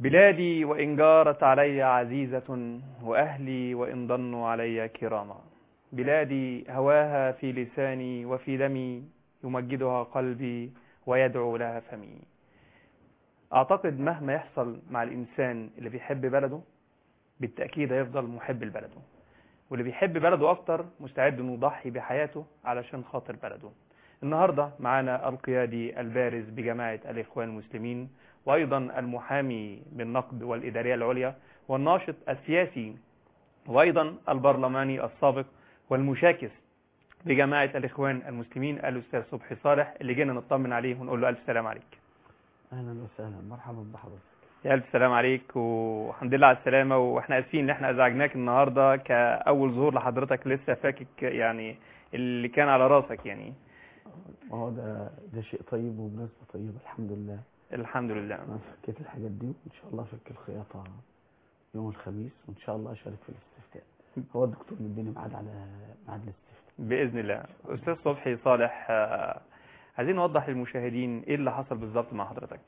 بلادي وإن جارت علي عزيزة وأهلي وإن ضنوا علي كراما بلادي هواها في لساني وفي دمي يمجدها قلبي ويدعو لها فمي أعتقد مهما يحصل مع الإنسان اللي بيحب بلده بالتأكيد هيفضل محب لبلده واللي بيحب بلده أكتر مستعد إنه يضحي بحياته علشان خاطر بلده النهاردة معانا القيادي البارز بجماعة الإخوان المسلمين وأيضا المحامي بالنقد والإدارية العليا والناشط السياسي وأيضا البرلماني السابق والمشاكس بجماعة الإخوان المسلمين الأستاذ صبحي صالح اللي جينا نطمن عليه ونقول له ألف سلام عليك اهلا وسهلا مرحبا بحضرتك يا ألف سلام عليك والحمد لله على السلامة وإحنا آسفين إن إحنا أزعجناك النهاردة كأول ظهور لحضرتك لسه فاكك يعني اللي كان على راسك يعني ما هو ده ده شيء طيب ومناسبه طيبه الحمد لله الحمد لله انا فكيت الحاجات دي وان شاء الله افك الخياطه يوم الخميس وان شاء الله اشارك في الاستفتاء هو الدكتور مديني ميعاد على ميعاد الاستفتاء بإذن الله أستاذ صبحي صالح آه، عايزين نوضح للمشاهدين إيه اللي حصل بالظبط مع حضرتك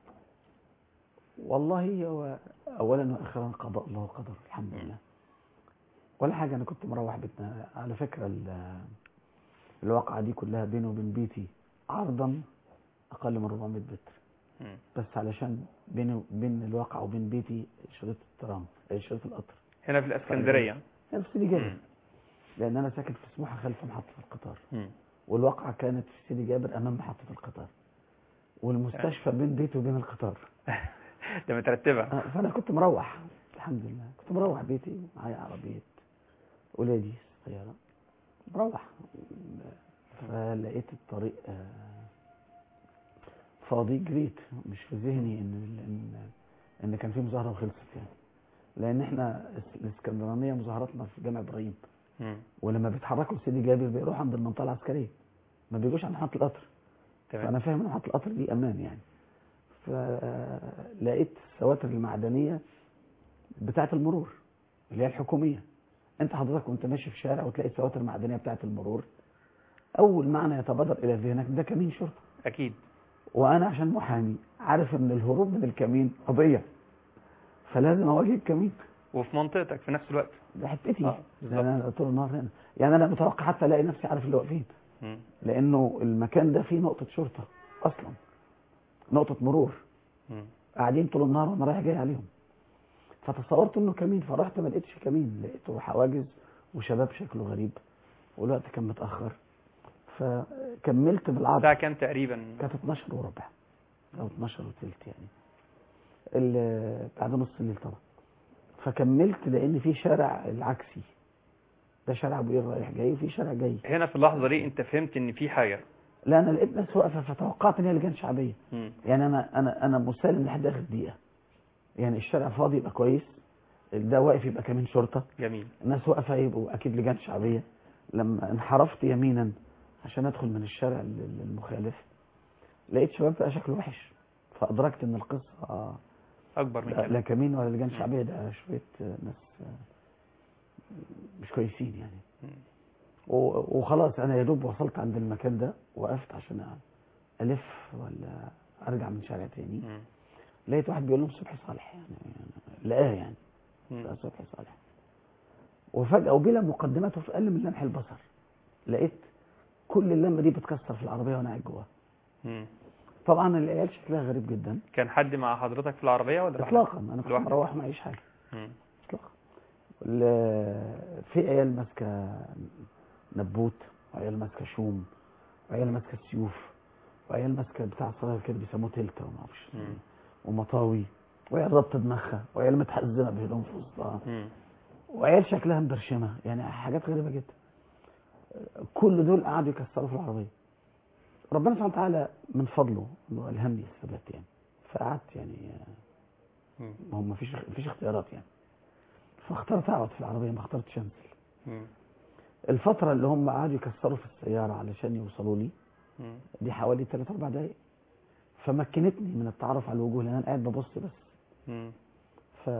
والله هو اولا واخيرا قضاء الله وقدر الحمد لله ولا حاجه انا كنت مروح بيتنا على فكره ال- الواقعه دي كلها بيني وبين بيتي عرضا اقل من 400 متر مم. بس علشان بين بين الواقع وبين بيتي شريط الترام آه، شريط القطر هنا في الإسكندرية يعني في سيدي جابر مم. لان انا ساكن في سموحه خلف محطه القطار مم. والواقعه كانت في سيدي جابر امام محطه القطار والمستشفى بين بيتي وبين القطار ده مترتبة آه، فانا كنت مروح الحمد لله كنت مروح بيتي معايا عربيه ولادي صغيره مروح فلقيت الطريق آه، فاضي جريت مش في ذهني ان ان ان كان في مظاهره وخلصت يعني لان احنا الاسكندرانيه مظاهراتنا في جامع ابراهيم مم. ولما بيتحركوا لسيدي جابر بيروحوا عند المنطقه العسكريه ما بيجوش عند محطه القطر تمام فانا فاهم ان محطه القطر دي امان يعني فلقيت السواتر المعدنيه بتاعه المرور اللي هي الحكوميه انت حضرتك وانت ماشي في شارع وتلاقي السواتر المعدنيه بتاعه المرور اول معنى يتبادر الى ذهنك ده كمين شرطه أكيد وانا عشان محامي عارف ان الهروب من الكمين قضيه فلازم اواجه الكمين وفي منطقتك في نفس الوقت ده حتتي آه، بالظبط. لأن انا طول النهار هنا يعني انا متوقع حتى الاقي نفسي عارف اللي واقفين مم. لانه المكان ده فيه نقطه شرطه اصلا نقطه مرور مم. قاعدين طول النهار وانا رايح جاي عليهم فتصورت انه كمين فرحت ما لقيتش كمين لقيته حواجز وشباب شكله غريب والوقت كان متاخر فكملت بالعرض الساعة كام تقريبا كانت 12 وربع او 12 وثلث يعني ال- بعد نص الليل طبعا فكملت لان في شارع العكسي ده شارع ابو قير رايح جاي وفي شارع جاي هنا في اللحظة دي أنت فهمت إن في حاجة لا انا لقيت ناس واقفه فتوقعت ان هي لجان شعبيه مم. يعني انا انا انا مسالم لحد اخر دقيقه يعني الشارع فاضي يبقى كويس ده واقف يبقى كمين شرطه جميل الناس واقفه يبقوا اكيد لجان شعبيه لما انحرفت يمينا عشان ادخل من الشارع ال- المخالف لقيت شباب بقى شكله وحش فادركت ان القصه آه، أكبر من لا كده لا كمين ولا لجان شعبيه ده شويه آه، ناس آه، مش كويسين يعني مم. و- وخلاص انا يا دوب وصلت عند المكان ده وقفت عشان الف ولا ارجع من شارع تاني مم. لقيت واحد بيقول لهم صبحي صالح يعني لقاه يعني مم. لقى صبحي صالح وفجأة وبلا مقدمات في أقل من لمح البصر لقيت كل اللمة دي بتكسر في العربية وأنا قاعد جواها مم. طبعا العيال شكلها غريب جدا كان حد مع حضرتك في العربية ولا لوحدك؟ إطلاقا أنا كنت لوحدك؟ مروح معيش حاجة مم. إطلاقا ال- في عيال ماسكة نبوت وعيال ماسكة شوم وعيال ماسكة سيوف وعيال ماسكة بتاع صغير كده بيسموه تلتة وما اعرفش مم. ومطاوي وعيال ربط دماغها وعيال متحزمة بهدوم في وسطها مم. وعيال شكلها مبرشمه يعني حاجات غريبه جدا كل دول قعدوا يكسروا في العربيه ربنا سبحانه وتعالى من فضله انه الهمني الثبات يعني فقعدت يعني مم. ما هو ما فيش ما فيش اختيارات يعني فاخترت اقعد في العربيه ما اخترتش انزل مم. الفتره اللي هم قعدوا يكسروا في السياره علشان يوصلوا لي مم. دي حوالي 3 4 دقائق فمكنتني من التعرف على الوجوه لان انا قاعد ببص بس مم. ف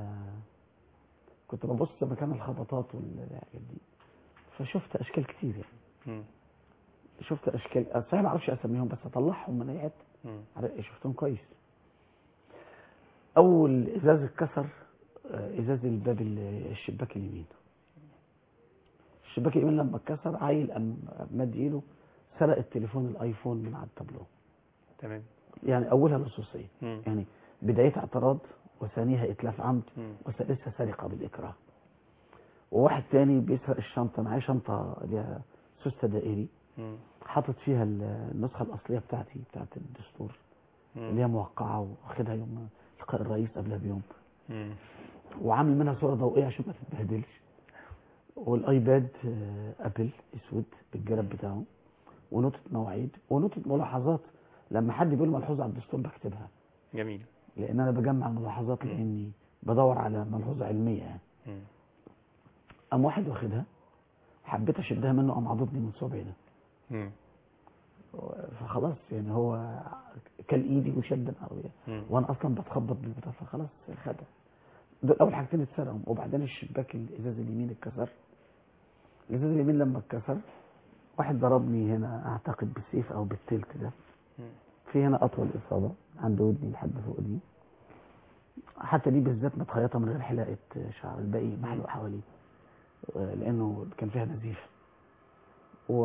كنت ببص مكان الخبطات والحاجات دي فشفت اشكال كتير يعني مم. شفت اشكال صحيح ما اعرفش اسميهم بس اطلعهم من اي حته مم. عارف- شفتهم كويس اول ازاز اتكسر آه، ازاز الباب ال- الشباك اليمين الشباك اليمين لما اتكسر عيل قام مد ايده سرق التليفون الايفون من على التابلو تمام يعني اولها لصوصيه مم. يعني بدايتها اعتراض وثانيها اتلاف عمد مم. وثالثها سرقه بالاكراه وواحد تاني بيسرق الشنطه معاه شنطه اللي هي سوسته دائري مم. حاطط فيها النسخه الاصليه بتاعتي بتاعت الدستور اللي مم. هي موقعه واخدها يوم لقاء الرئيس قبلها بيوم مم. وعامل منها صوره ضوئيه عشان ما تتبهدلش والايباد آه، ابل اسود بالجراب بتاعه ونوتة مواعيد ونوتة ملاحظات لما حد بيقول ملحوظه على الدستور بكتبها جميل لان انا بجمع الملاحظات لاني بدور على ملحوظه علميه يعني مم. قام واحد واخدها حبيت اشدها منه قام عضدني من صبعي ده مم. فخلاص يعني هو كل ايدي وشد العربيه مم. وانا اصلا بتخبط بالبتاع فخلاص خدها دول اول حاجتين اتسرقوا وبعدين الشباك الازاز اليمين اتكسر الازاز اليمين لما اتكسر واحد ضربني هنا اعتقد بالسيف او بالتلت ده مم. في هنا اطول اصابه عند ودني لحد فوق دي حتى دي بالذات متخيطه من غير حلاقه شعر الباقي محلوق حواليه آه، لانه كان فيها نزيف و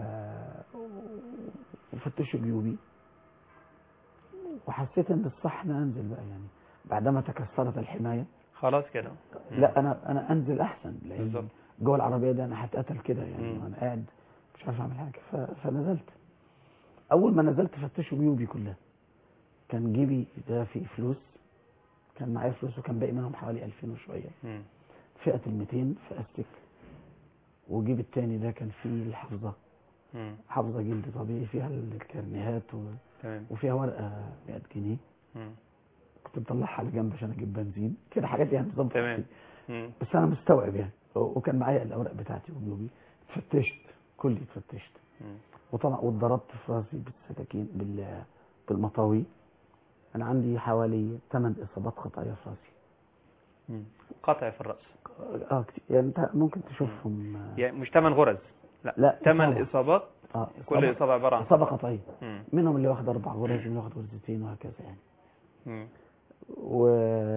وفتشوا جيوبي وحسيت ان الصح ان انزل بقى يعني بعدما تكسرت الحمايه خلاص كده مم. لا انا انا انزل احسن لان بالظبط. جوه العربيه ده انا هتقتل كده يعني مم. وانا قاعد مش عارف اعمل حاجه ف... فنزلت اول ما نزلت فتشوا جيوبي كلها كان جيبي ده فيه فلوس كان معايا فلوس وكان باقي منهم حوالي 2000 وشويه مم. فئه ال 200 في استك وجيب التاني ده كان فيه الحفظه مم. حافظه جلد طبيعي فيها الكارنيهات و... تمام وفيها ورقه 100 جنيه مم. كنت مطلعها على جنب عشان اجيب بنزين كده حاجات يعني بالظبط تمام مم. بس انا مستوعب يعني و- وكان معايا الاوراق بتاعتي وجيوبي اتفتشت كلي اتفتشت مم. وطبعا واتضربت في راسي بالسكاكين بال بالمطاوي انا عندي حوالي 8 اصابات قطعيه في راسي مم. قطع في الرأس اه كتير يعني انت ممكن تشوفهم آه، يعني مش ثمان غرز لا لا ثمان إصابة. اصابات اه كل اصابه عباره عن اصابه قطعيه مم. منهم اللي واخد اربع غرز واللي واخد غرزتين وهكذا يعني مم. و...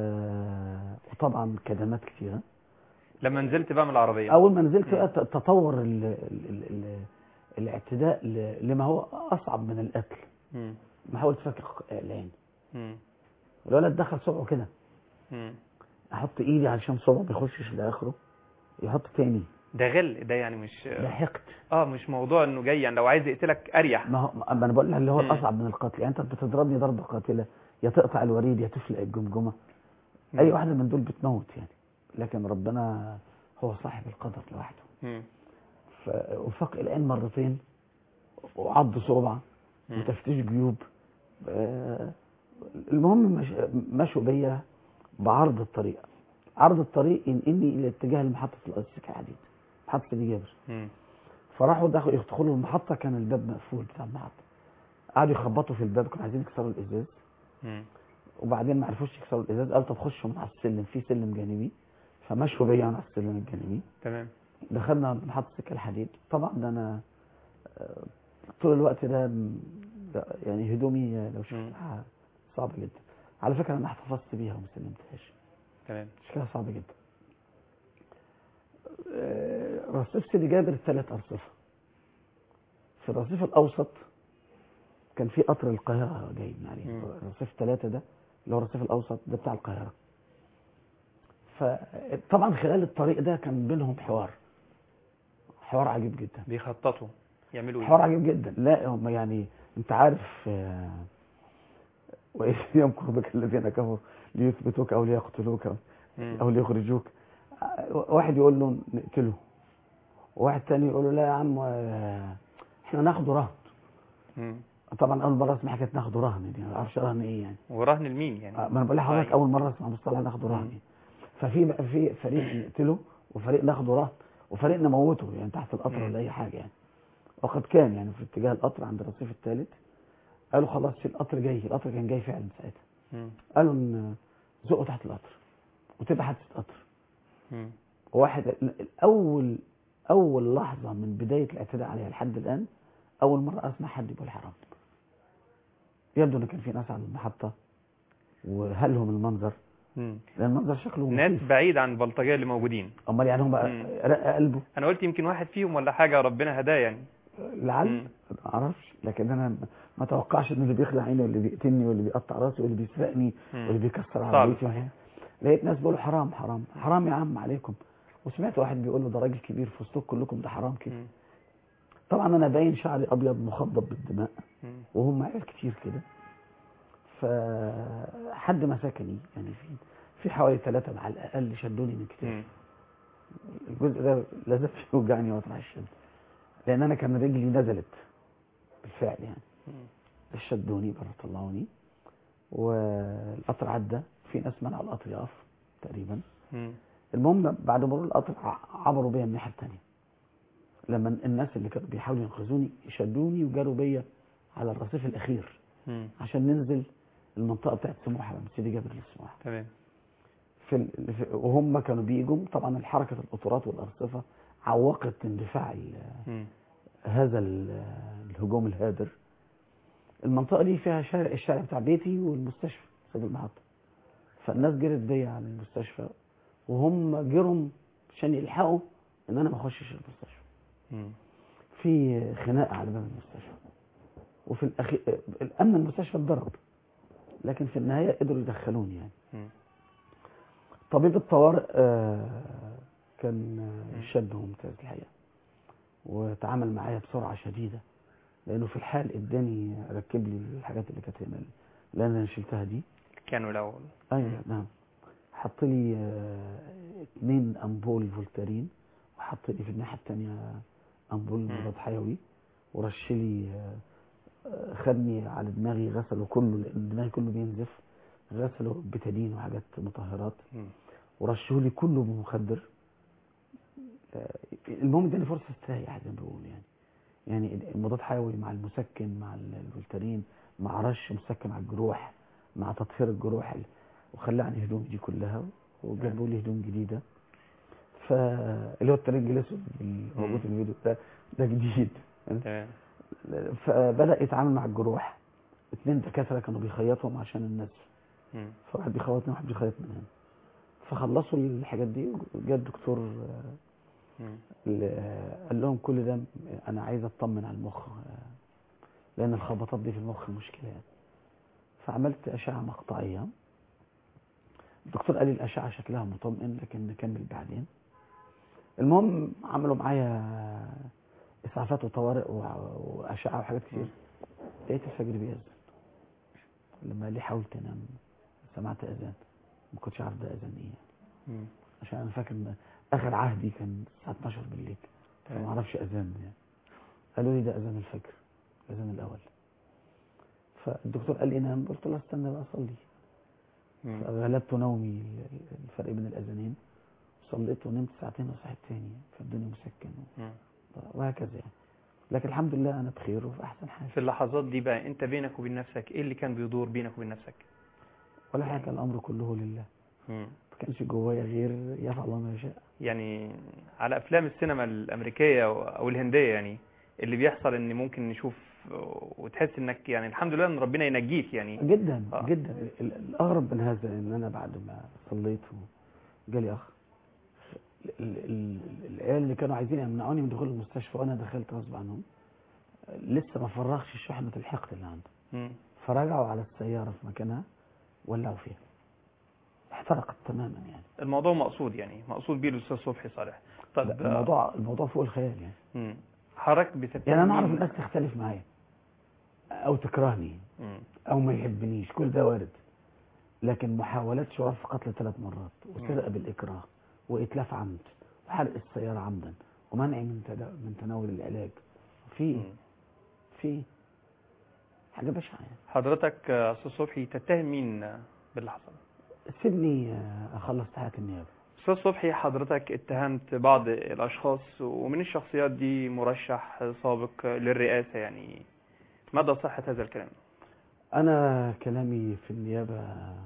وطبعا كدمات كتيره لما نزلت بقى من العربيه اول ما نزلت بقى ت- تطور ال... ال... ال... ال... الاعتداء ل... لما هو اصعب من القتل مم. محاولة فك العين مم. الولد دخل صبعه كده مم. احط ايدي علشان صبعه ما يخشش لاخره يحط تاني ده غل ده يعني مش ده حقد اه مش موضوع انه جاي يعني لو عايز يقتلك اريح ما هو ما انا بقول لك اللي هو مم. الاصعب من القتل يعني انت بتضربني ضربه قاتله يا تقطع الوريد يا تفلق الجمجمه مم. اي واحده من دول بتموت يعني لكن ربنا هو صاحب القدر لوحده مم. ف- وفق العين مرتين وعض صوبع مم. وتفتيش جيوب آه، المهم مش- مشوا بيا بعرض الطريق عرض الطريق ينقلني الى اتجاه لمحطه السكه الحديد محطه ابي جابر مم. فراحوا دخلوا يدخلوا المحطه كان الباب مقفول بتاع المحطه قعدوا يخبطوا في الباب كانوا عايزين يكسروا الازاز مم. وبعدين ما عرفوش يكسروا الازاز قالوا طب خشوا من على السلم في سلم جانبي فمشوا بيا من على السلم الجانبي تمام دخلنا محطه سكه الحديد طبعا ده انا آه، طول الوقت ده م- ده يعني هدومي آه، لو مم. شفتها صعب جدا على فكره انا احتفظت بيها وما سلمتهاش تمام شكلها صعب جدا آه، رصيف سيدي جابر ثلاث ارصفه في الرصيف الاوسط كان في قطر القاهره جاي من عليه مم. الرصيف ثلاثه ده اللي هو الرصيف الاوسط ده بتاع القاهره فطبعا خلال الطريق ده كان بينهم حوار حوار عجيب جدا بيخططوا يعملوا حوار ايه عجيب جدا لا هم يعني انت عارف آه، واذ يمكر بك الذين كفروا ليثبتوك او ليقتلوك مم. او ليخرجوك آه، واحد يقول له نقتله وواحد تاني يقول له لا يا عم آه، احنا ناخده رهن مم. طبعا اول مره اسمع حكايه ناخده رهن دي ما اعرفش رهن ايه يعني ورهن المين يعني آه، ما انا بقول لحضرتك طيب. اول مره اسمع مصطلح ناخده رهن يعني. ففي في فريق نقتله وفريق ناخده رهن وفريق نموته يعني تحت القطر مم. ولا اي حاجه يعني وقد كان يعني في اتجاه القطر عند الرصيف الثالث قالوا خلاص في القطر جاي القطر كان جاي فعلا ساعتها مم. قالوا ان زقوا تحت القطر وتبقى حادثه قطر مم. واحد اول اول لحظه من بدايه الاعتداء عليها لحد الان اول مره اسمع حد يقول حرام يبدو ان كان في ناس على المحطه وهلهم المنظر مم. لان المنظر شكله ناس مخيف. بعيد عن البلطجيه اللي موجودين امال يعني هم بقى مم. رق قلبه انا قلت يمكن واحد فيهم ولا حاجه ربنا هداه يعني لعل مم. ما اعرفش لكن انا ما اتوقعش ان اللي بيخلع عيني واللي بيقتلني واللي بيقطع راسي واللي بيسرقني مم. واللي بيكسر صعب عربيتي صحيح. لقيت ناس بيقولوا حرام حرام حرام يا عم عليكم وسمعت واحد بيقول له ده راجل كبير في وسطكم كلكم ده حرام كده مم. طبعا انا باين شعري ابيض مخضب بالدماء مم. وهم عيال كتير كده فحد مسكني يعني في في حوالي ثلاثة على الأقل شدوني من كتير مم. الجزء ده لازم يوجعني وأطلع الشد لأن أنا كان رجلي نزلت بالفعل يعني مم. شدوني بره طلعوني والقطر عدى في ناس منعوا القطر يقف تقريبا مم. المهم بعد مرور القطر ع- عبروا بيا الناحية التانية لما الناس اللي كانوا بيحاولوا ينقذوني شدوني وجاروا بيا على الرصيف الأخير مم. عشان ننزل المنطقة بتاعت سموحة من سيدي جابر لسموحة تمام في ال... في- وهم كانوا بيجوا طبعا الحركة القطورات والأرصفة عوقت اندفاع ال... مم. هذا ال... الهجوم الهادر المنطقة دي فيها شارع الشارع بتاع بيتي والمستشفى سيد المحطة فالناس جرت بيا على المستشفى وهم جروا عشان يلحقوا ان انا ما اخشش المستشفى مم. في خناقه على باب المستشفى وفي الاخير الامن المستشفى اتضرب لكن في النهايه قدروا يدخلوني يعني مم. طبيب الطوارئ آه، كان آه، شاب ممتاز الحقيقه وتعامل معايا بسرعه شديده لانه في الحال اداني ركب لي الحاجات اللي كانت هنا اللي انا شلتها دي كانوا الاول ايوه نعم حط لي آه، اتنين امبول فولتارين وحط لي في الناحيه الثانيه امبول مم. مضاد حيوي ورش لي آه، آه، خدني على دماغي غسله كله لان دماغي كله بينزف غسله بتادين وحاجات مطهرات مم. ورشه لي كله بمخدر آه، المهم اداني فرصه استريح زي ما بيقولوا يعني يعني المضاد حيوي مع المسكن مع الفولتارين مع رش مسكن على الجروح مع تطهير الجروح ال- وخلعني هدوم دي كلها وجابوا لي هدوم جديده فاللي هو الترنج الاسود الموجود في الفيديو ده ده جديد تمام فبدا يتعامل مع الجروح اتنين دكاتره كانوا بيخيطهم عشان النزف مم. فواحد بيخيطني وواحد بيخيط من هنا فخلصوا الحاجات دي وجاء الدكتور آه، مم. ال- قال لهم كل ده انا عايز اطمن على المخ آه، لان الخبطات دي في المخ مشكله يعني فعملت اشعه مقطعيه الدكتور قال لي الاشعه شكلها مطمئن لكن نكمل بعدين المهم عملوا معايا اسعافات وطوارئ وع- واشعه وحاجات كتير لقيت الفجر بيأذن لما قال لي حاول تنام سمعت اذان ما كنتش عارف ده اذان ايه مم. عشان انا فاكر ان اخر عهدي كان الساعه 12 بالليل فما تمام. اعرفش اذان يعني قالوا لي ده اذان الفجر الاذان الاول فالدكتور قال لي نام قلت له استنى بقى اصلي مم. فغلبت نومي الفرق بين الاذانين صليت ونمت ساعتين وصحيت تاني فالدنيا مسكن مم. وهكذا يعني لكن الحمد لله انا بخير وفي احسن حال في اللحظات دي بقى انت بينك وبين نفسك ايه اللي كان بيدور بينك وبين نفسك ولا حاجه الامر كله لله مم. ما كانش جوايا غير يفعل الله ما يشاء يعني على افلام السينما الامريكيه او أو الهنديه يعني اللي بيحصل ان ممكن نشوف وتحس انك يعني الحمد لله ان ربنا ينجيك يعني جدا آه. جدا ال- الاغرب من هذا ان انا بعد ما صليت وجالي اخ ال- ال- العيال اللي كانوا عايزين يمنعوني من دخول المستشفى وانا دخلت غصب عنهم لسه ما فرغش شحنه الحقد اللي عنده مم. فرجعوا على السياره في مكانها ولعوا فيها احترقت تماما يعني الموضوع مقصود يعني مقصود بيه الاستاذ صبحي صالح طب لا، الموضوع الموضوع فوق الخيال يعني مم. حضرتك بتتهم يعني انا اعرف مين؟ الناس تختلف معايا او تكرهني مم. او ما يحبنيش كل ده وارد لكن محاولات شرف في قتل ثلاث مرات وسرقه بالاكراه واتلاف عمد وحرق السياره عمدا ومنع من تدا- من تناول العلاج في مم. في حاجه بشعه يعني حضرتك آه، استاذ صبحي تتهم مين آه، باللي حصل سيبني آه، اخلص تحيات النيابه استاذ صبحي حضرتك اتهمت بعض الاشخاص ومن الشخصيات دي مرشح سابق للرئاسه يعني مدى صحه هذا الكلام انا كلامي في النيابه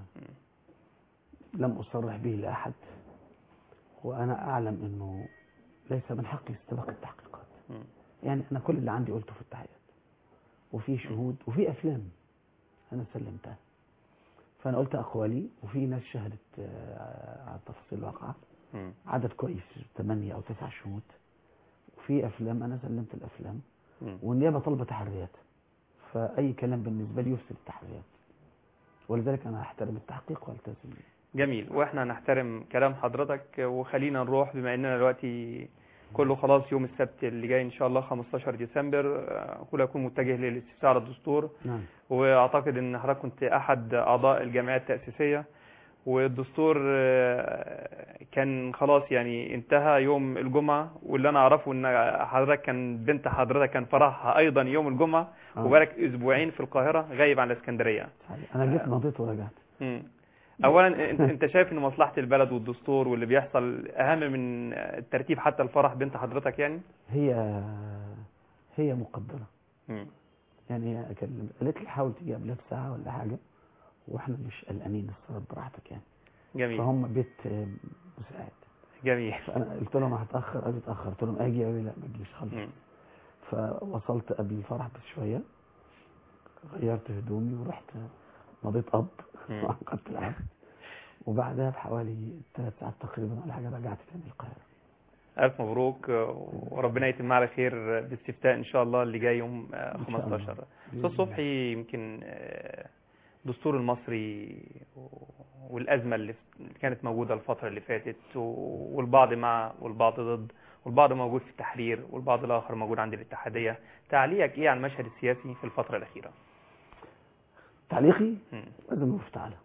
لم اصرح به لاحد وانا اعلم انه ليس من حقي استباق التحقيقات مم. يعني انا كل اللي عندي قلته في التحقيقات وفي شهود وفي افلام انا سلمتها فانا قلت اقوالي وفي ناس شهدت آه، على تفاصيل الواقعه مم. عدد كويس ثمانية او تسع شهود وفي افلام انا سلمت الافلام مم. والنيابه طالبه تحريات فاي كلام بالنسبه لي يفسد التحريات ولذلك انا احترم التحقيق والتزم بيه. جميل واحنا نحترم كلام حضرتك وخلينا نروح بما اننا دلوقتي كله خلاص يوم السبت اللي جاي ان شاء الله 15 ديسمبر آه، كله يكون متجه للاستفسار على الدستور نعم واعتقد ان حضرتك كنت احد اعضاء الجمعيه التاسيسيه والدستور آه، كان خلاص يعني انتهى يوم الجمعه واللي انا اعرفه ان حضرتك كان بنت حضرتك كان فرحها ايضا يوم الجمعه آه. وبقالك اسبوعين في القاهره غايب عن الاسكندريه صحيح. انا جيت مضيت ورجعت مم. اولا انت انت شايف ان مصلحه البلد والدستور واللي بيحصل اهم من الترتيب حتى الفرح بنت حضرتك يعني هي هي مقدره مم. يعني هي كلم- قالت لي حاول تيجي قبلها بساعه ولا حاجه واحنا مش قلقانين الصلاه براحتك يعني جميل فهم بيت آه، مساعد جميل فانا قلت لهم هتاخر قالوا اتاخر قلت لهم اجي قالوا لي لا ما تجيش خالص مم. فوصلت قبل الفرح بشويه غيرت هدومي ورحت مضيت اب مم. وعقدت العقد وبعدها بحوالي ثلاث ساعات تقريبا ولا حاجه رجعت تاني القاهره الف مبروك آه، وربنا يتم على خير باستفتاء ان شاء الله اللي جاي يوم آه، إن شاء الله. 15 استاذ صبحي يمكن آه، الدستور المصري والازمه اللي كانت موجوده الفتره اللي فاتت و- والبعض مع والبعض ضد والبعض موجود في التحرير والبعض الاخر موجود عند الاتحاديه تعليقك ايه على المشهد السياسي في الفتره الاخيره تعليقي مم. أزمة مفتعلة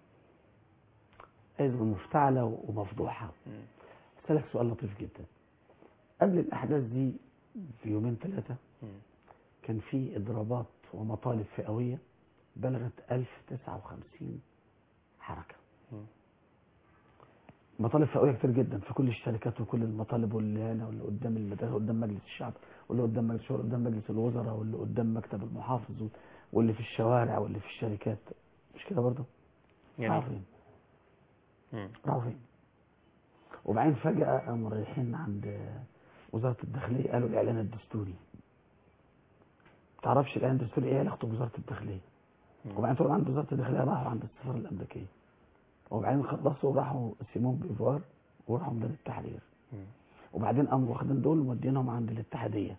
أزمة مفتعلة ومفضوحة مم. أسألك سؤال لطيف جدا قبل الأحداث دي بيومين ثلاثة مم. كان في إضرابات ومطالب فئوية بلغت 1059 حركة مم. مطالب فئوية كتير جدا في كل الشركات وكل المطالب واللي هنا واللي قدام المدرسة قدام مجلس الشعب واللي قدام مجلس الشورى قدام مجلس الوزراء واللي قدام مكتب المحافظ واللي في الشوارع واللي في الشركات مش كده برضه؟ راحوا جميل فين؟ مم. راحوا فين؟ وبعدين فجأة قاموا رايحين عند وزارة الداخلية قالوا الإعلان الدستوري تعرفش الإعلان الدستوري إيه علاقته بوزارة الداخلية مم. وبعدين طلعوا عند وزارة الداخلية راحوا عند السفارة الأمريكية وبعدين خلصوا وراحوا سيمون بيفوار وراحوا ميدان التحرير مم. وبعدين قاموا واخدين دول ومودينهم عند الاتحادية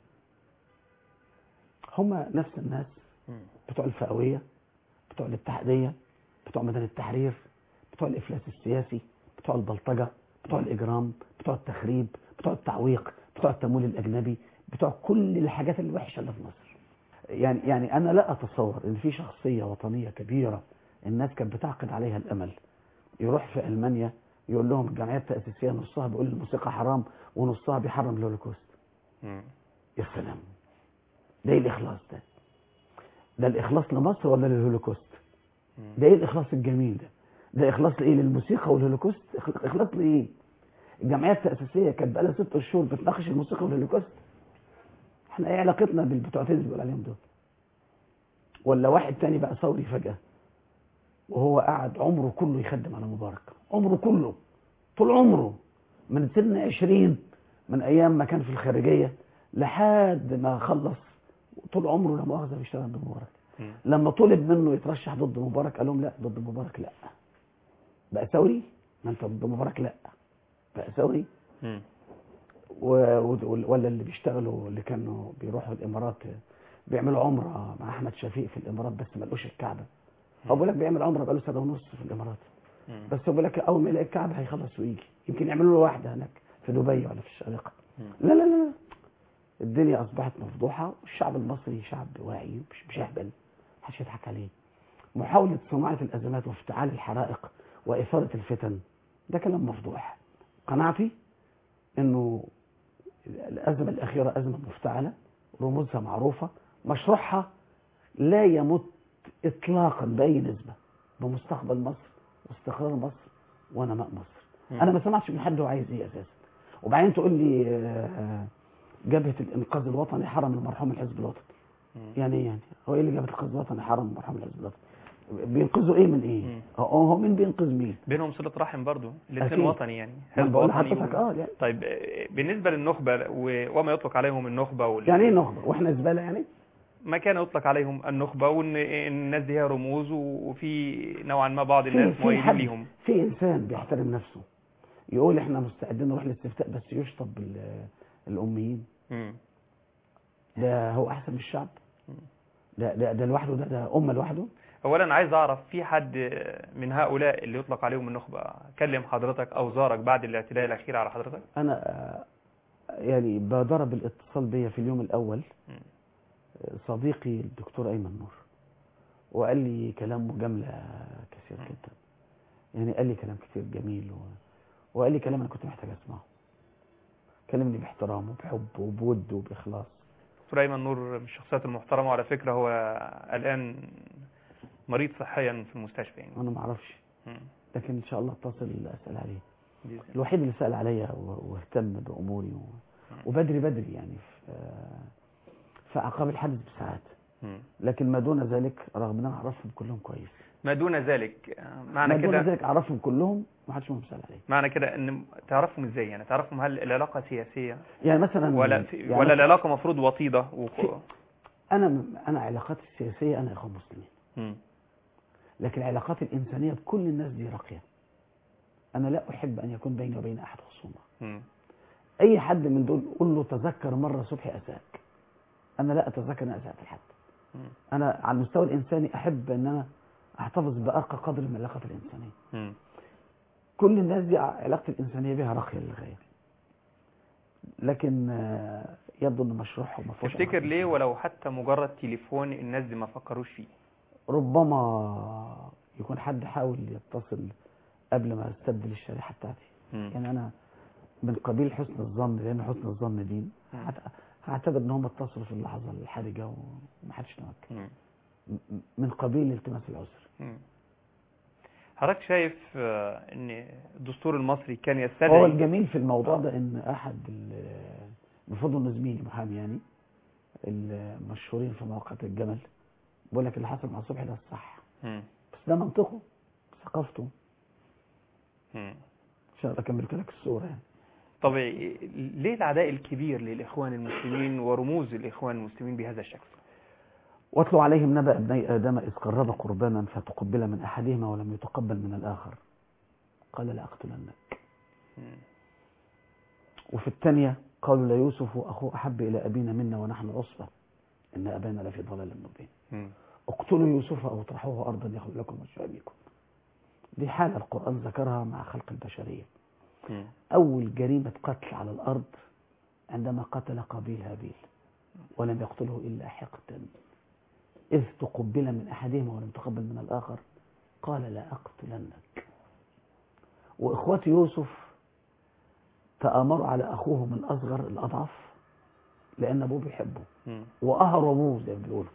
هما نفس الناس مم. بتوع الفئوية بتوع الاتحادية بتوع ميدان التحرير بتوع الإفلاس السياسي بتوع البلطجة بتوع الإجرام بتوع التخريب بتوع التعويق بتوع التمويل الأجنبي بتوع كل الحاجات الوحشة اللي في مصر يعني يعني أنا لا أتصور إن في شخصية وطنية كبيرة الناس كانت بتعقد عليها الأمل يروح في ألمانيا يقول لهم الجمعية التأسيسية نصها بيقول الموسيقى حرام ونصها بيحرم الهولوكوست مم. يا سلام ده ايه الاخلاص ده ده الاخلاص لمصر ولا للهولوكوست مم. ده ايه الاخلاص الجميل ده ده اخلاص لايه للموسيقى والهولوكوست إخ- اخلاص لايه الجمعيه التاسيسيه كانت بقى لها ست شهور بتناقش الموسيقى والهولوكوست احنا ايه علاقتنا بالبتوعتين اللي بيقول عليهم دول ولا واحد تاني بقى ثوري فجاه وهو قاعد عمره كله يخدم على مبارك عمره كله طول عمره من سن عشرين من ايام ما كان في الخارجيه لحد ما خلص طول عمره لا مؤاخذه بيشتغل عند مبارك مم. لما طلب منه يترشح ضد مبارك قال لهم لا ضد مبارك لا بقى ثوري ما انت ضد مبارك لا بقى ثوري مم. و- و- ولا اللي بيشتغلوا اللي كانوا بيروحوا الامارات بيعملوا عمره مع احمد شفيق في الامارات بس ما لقوش الكعبه هو بيقول لك بيعمل عمره بقاله سنه ونص في الامارات مم. بس هو بيقول لك اول ما يلاقي الكعبه هيخلص ويجي يمكن يعملوا له واحده هناك في دبي ولا في الشارقه مم. لا لا لا لا الدنيا اصبحت مفضوحه والشعب المصري شعب واعي مش مش اهبل محدش يضحك عليه محاوله صناعه الازمات وافتعال الحرائق واثاره الفتن ده كلام مفضوح قناعتي انه الازمه الاخيره ازمه مفتعله رموزها معروفه مشروعها لا يمت اطلاقا باي نسبه بمستقبل مصر واستقرار مصر ونماء مصر مم. انا ما سمعتش من حد هو عايز ايه اساسا وبعدين تقول لي آه، جبهه الانقاذ الوطني حرم المرحوم الحزب الوطني مم. يعني ايه يعني هو ايه اللي جبهه الانقاذ الوطني حرم المرحوم الحزب الوطني بينقذوا ايه من مم. ايه هو هو مين بينقذ مين بينهم صلة رحم برضو أكيد. الاثنين وطني يعني انا حزب بقول وطني لحضرتك و- اه يعني طيب آه، بالنسبة للنخبة و- وما يطلق عليهم النخبة وال... يعني ايه نخبه واحنا زباله يعني ما كان يطلق عليهم النخبة وان الناس دي هي رموز وفي نوعا ما بعض في الناس في مؤيدين حد ليهم في انسان بيحترم نفسه يقول احنا مستعدين نروح للاستفتاء بس يشطب بال- الاميين مم. ده هو احسن من الشعب مم. ده ده ده لوحده ده ده امه لوحده اولا عايز اعرف في حد من هؤلاء اللي يطلق عليهم النخبة كلم حضرتك او زارك بعد الاعتداء الاخير على حضرتك انا آه، يعني بادر بالاتصال بيا في اليوم الاول مم. آه، صديقي الدكتور ايمن نور وقال لي كلام مجامله كثير مم. جدا يعني قال لي كلام كثير جميل و... وقال لي كلام انا كنت محتاج اسمعه كلمني باحترام وبحب وبود وباخلاص دكتور ايمن نور من الشخصيات المحترمة وعلى فكرة هو الان مريض صحيا في المستشفى يعني انا ما اعرفش مم. لكن ان شاء الله اتصل اسال عليه بإذن الله. الوحيد اللي سال عليا و- واهتم باموري و... وبدري بدري يعني في في اعقاب الحدث بساعات مم. لكن ما دون ذلك رغم ان انا اعرفهم كلهم كويس ما دون ذلك آه، ما معنى دون كده ذلك اعرفهم كلهم ما حدش منهم سال عليه معنى كده ان تعرفهم ازاي يعني تعرفهم هل العلاقة سياسية يعني مثلا ولا في يعني ولا العلاقة مفروض وطيدة و... انا انا علاقاتي السياسيه انا اخوان مسلمين مم. لكن العلاقات الانسانيه بكل الناس دي راقيه انا لا احب ان يكون بيني وبين احد خصومه مم. اي حد من دول قول له تذكر مره صبحي اساك انا لا اتذكر ان اسات الحد مم. انا على المستوى الانساني احب ان انا احتفظ بارقى قدر من العلاقات الانسانيه مم. كل الناس دي علاقه الانسانيه بها راقيه للغايه لكن آه، يبدو ان مشروعهم ما فيهوش تفتكر علاقة ليه ولو حتى مجرد تليفون الناس دي ما فكروش فيه ربما يكون حد حاول يتصل قبل ما استبدل الشريحه بتاعتي مم. يعني انا من قبيل حسن الظن لان حسن الظن دين مم. هت- هعتبر ان هم اتصلوا في اللحظه الحرجه ومحدش تمكن مم. م- من قبيل التماس العذر مم. حضرتك شايف آه، ان الدستور المصري كان هو يستدعي الجميل في الموضوع ده ان احد ال- بفضل انه زميلي محامي يعني المشهورين في مواقع الجمل بيقول لك اللي حصل مع صبحي ده الصح مم. بس ده منطقه ثقافته مم. ان شاء الله اكمل لك الصوره يعني طب ليه العداء الكبير للاخوان المسلمين ورموز الاخوان المسلمين بهذا الشكل واتلو عليهم نبأ ابني آدم إذ قرب قربانا فتقبل من أحدهما ولم يتقبل من الآخر قال لأقتلنك مم. وفي الثانية قالوا ليوسف وأخوه أحب إلى أبينا منا ونحن عصبة إن أبانا لفي ضلال مبين مم. اقتلوا يوسف أو اطرحوه أرضا يخل لكم وجه أبيكم دي حالة القرآن ذكرها مع خلق البشرية مم. أول جريمة قتل على الأرض عندما قتل قابيل هابيل ولم يقتله إلا حقدا إذ تقبل من أحدهما ولم تقبل من الآخر قال لا أقتلنك وإخوة يوسف تآمروا على أخوهم الأصغر الأضعف لأن أبوه بيحبه مم. وقهروا أبوه زي ما بيقولوا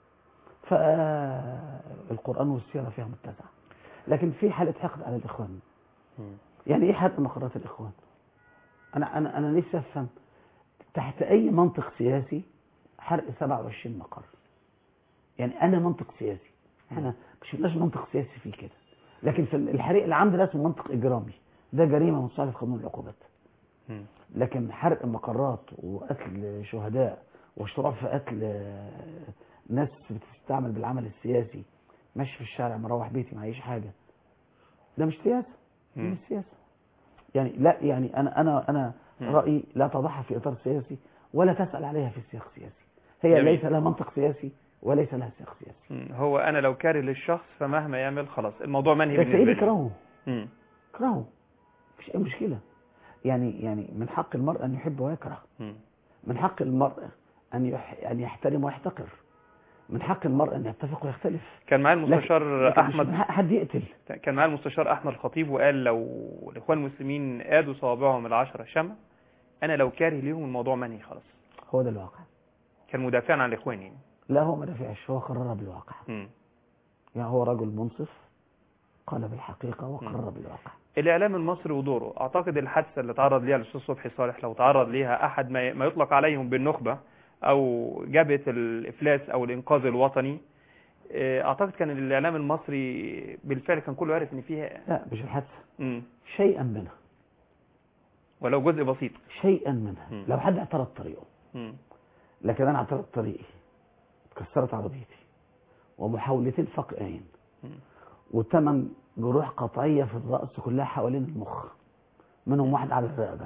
فالقرآن والسيرة فيها متسعة لكن في حالة حقد على الإخوان مم. يعني ايه حرق مقرات الاخوان انا انا انا نفسي افهم تحت اي منطق سياسي حرق 27 مقر يعني انا منطق سياسي احنا مش لناش منطق سياسي فيه كده لكن في الحريق العام ده اسمه منطق اجرامي ده جريمه مصالح قانون العقوبات مم. لكن حرق مقرات وقتل شهداء واشتراك في قتل آه، ناس بتستعمل بالعمل السياسي ماشي في الشارع مروح بيتي معيش حاجه ده مش سياسه دي مم. مش سياسه يعني لا يعني انا انا انا مم. رايي لا تضعها في اطار سياسي ولا تسال عليها في سياق سياسي هي جميل. ليس لها منطق سياسي وليس لها سياق سياسي مم. هو انا لو كاره للشخص فمهما يعمل خلاص الموضوع منهي بس بالنسبه ايه لي بيكرهه مم. كرهه مفيش اي مشكله يعني يعني من حق المرء ان يحب ويكره مم. من حق المرء ان يح... ان يحترم ويحتقر من حق المرء ان يتفق ويختلف كان معايا لكن- المستشار لكن مش احمد من حق حد يقتل كان معايا المستشار احمد الخطيب وقال لو الاخوان المسلمين ادوا صوابعهم العشرة شمع انا لو كاره ليهم الموضوع منهي خلاص هو ده الواقع كان مدافعا عن الاخوان يعني لا هو ما دافعش هو قرر بالواقع مم. يعني هو رجل منصف قال بالحقيقه وقرر بالواقع الاعلام المصري ودوره اعتقد الحادثه اللي تعرض ليها الاستاذ صبحي صالح لو تعرض ليها احد ما ما يطلق عليهم بالنخبه او جبهه الافلاس او الانقاذ الوطني آه، اعتقد كان الاعلام المصري بالفعل كان كله عارف ان فيها لا مش الحادثه مم. شيئا منها ولو جزء بسيط شيئا منها مم. لو حد اعترض طريقه مم. لكن انا اعترض طريقي اتكسرت عربيتي ومحاولتين فك عين مم. وثمان جروح قطعيه في الراس كلها حوالين المخ منهم واحد على الرقبه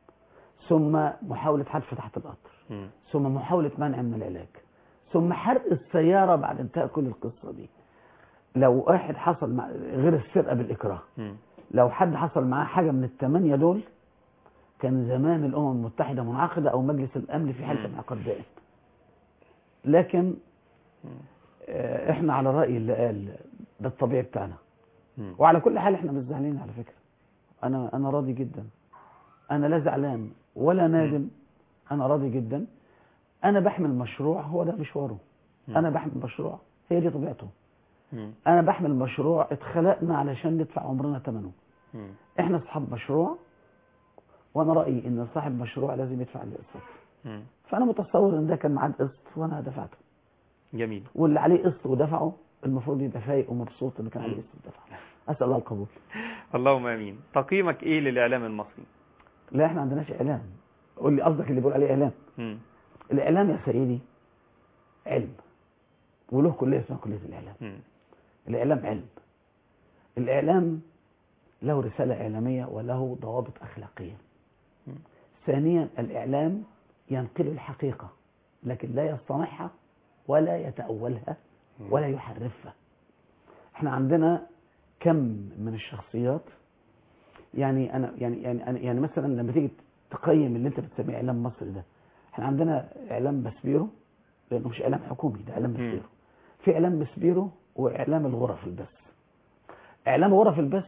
ثم محاوله حدف تحت القطر مم. ثم محاولة منع من العلاج ثم حرق السيارة بعد انتهاء كل القصة دي لو واحد حصل مع غير السرقة بالإكراه مم. لو حد حصل معاه حاجة من الثمانية دول كان زمان الأمم المتحدة منعقدة أو مجلس الأمن في حالة مم. انعقاد دائم لكن مم. آه، احنا على رأي اللي قال ده الطبيعي بتاعنا مم. وعلى كل حال احنا مش زعلانين على فكرة انا انا راضي جدا انا لا زعلان ولا نادم انا راضي جدا انا بحمل مشروع هو ده مشواره مم. انا بحمل مشروع هي دي طبيعته مم. انا بحمل مشروع اتخلقنا علشان ندفع عمرنا ثمنه مم. احنا اصحاب مشروع وانا رايي ان صاحب مشروع لازم يدفع الاقساط مم. فانا متصور ان ده كان معاه قسط وانا دفعته جميل واللي عليه قسط ودفعه المفروض يبقى فايق ومبسوط ان كان عليه قسط ودفعه اسال الله القبول اللهم امين تقييمك ايه للاعلام المصري لا احنا ما عندناش اعلام قول لي قصدك اللي بيقول عليه اعلام مم. الاعلام يا سيدي علم وله كليه اسمها كليه الاعلام مم. الاعلام علم الاعلام له رساله اعلاميه وله ضوابط اخلاقيه مم. ثانيا الاعلام ينقل الحقيقه لكن لا يصطنعها ولا يتاولها ولا يحرفها احنا عندنا كم من الشخصيات يعني انا يعني يعني أنا يعني مثلا لما تيجي تقيم اللي انت بتسميه اعلام مصري ده احنا عندنا اعلام بسبيرو لانه مش اعلام حكومي ده اعلام مم. بسبيرو في اعلام بسبيرو واعلام الغرف البث اعلام غرف البث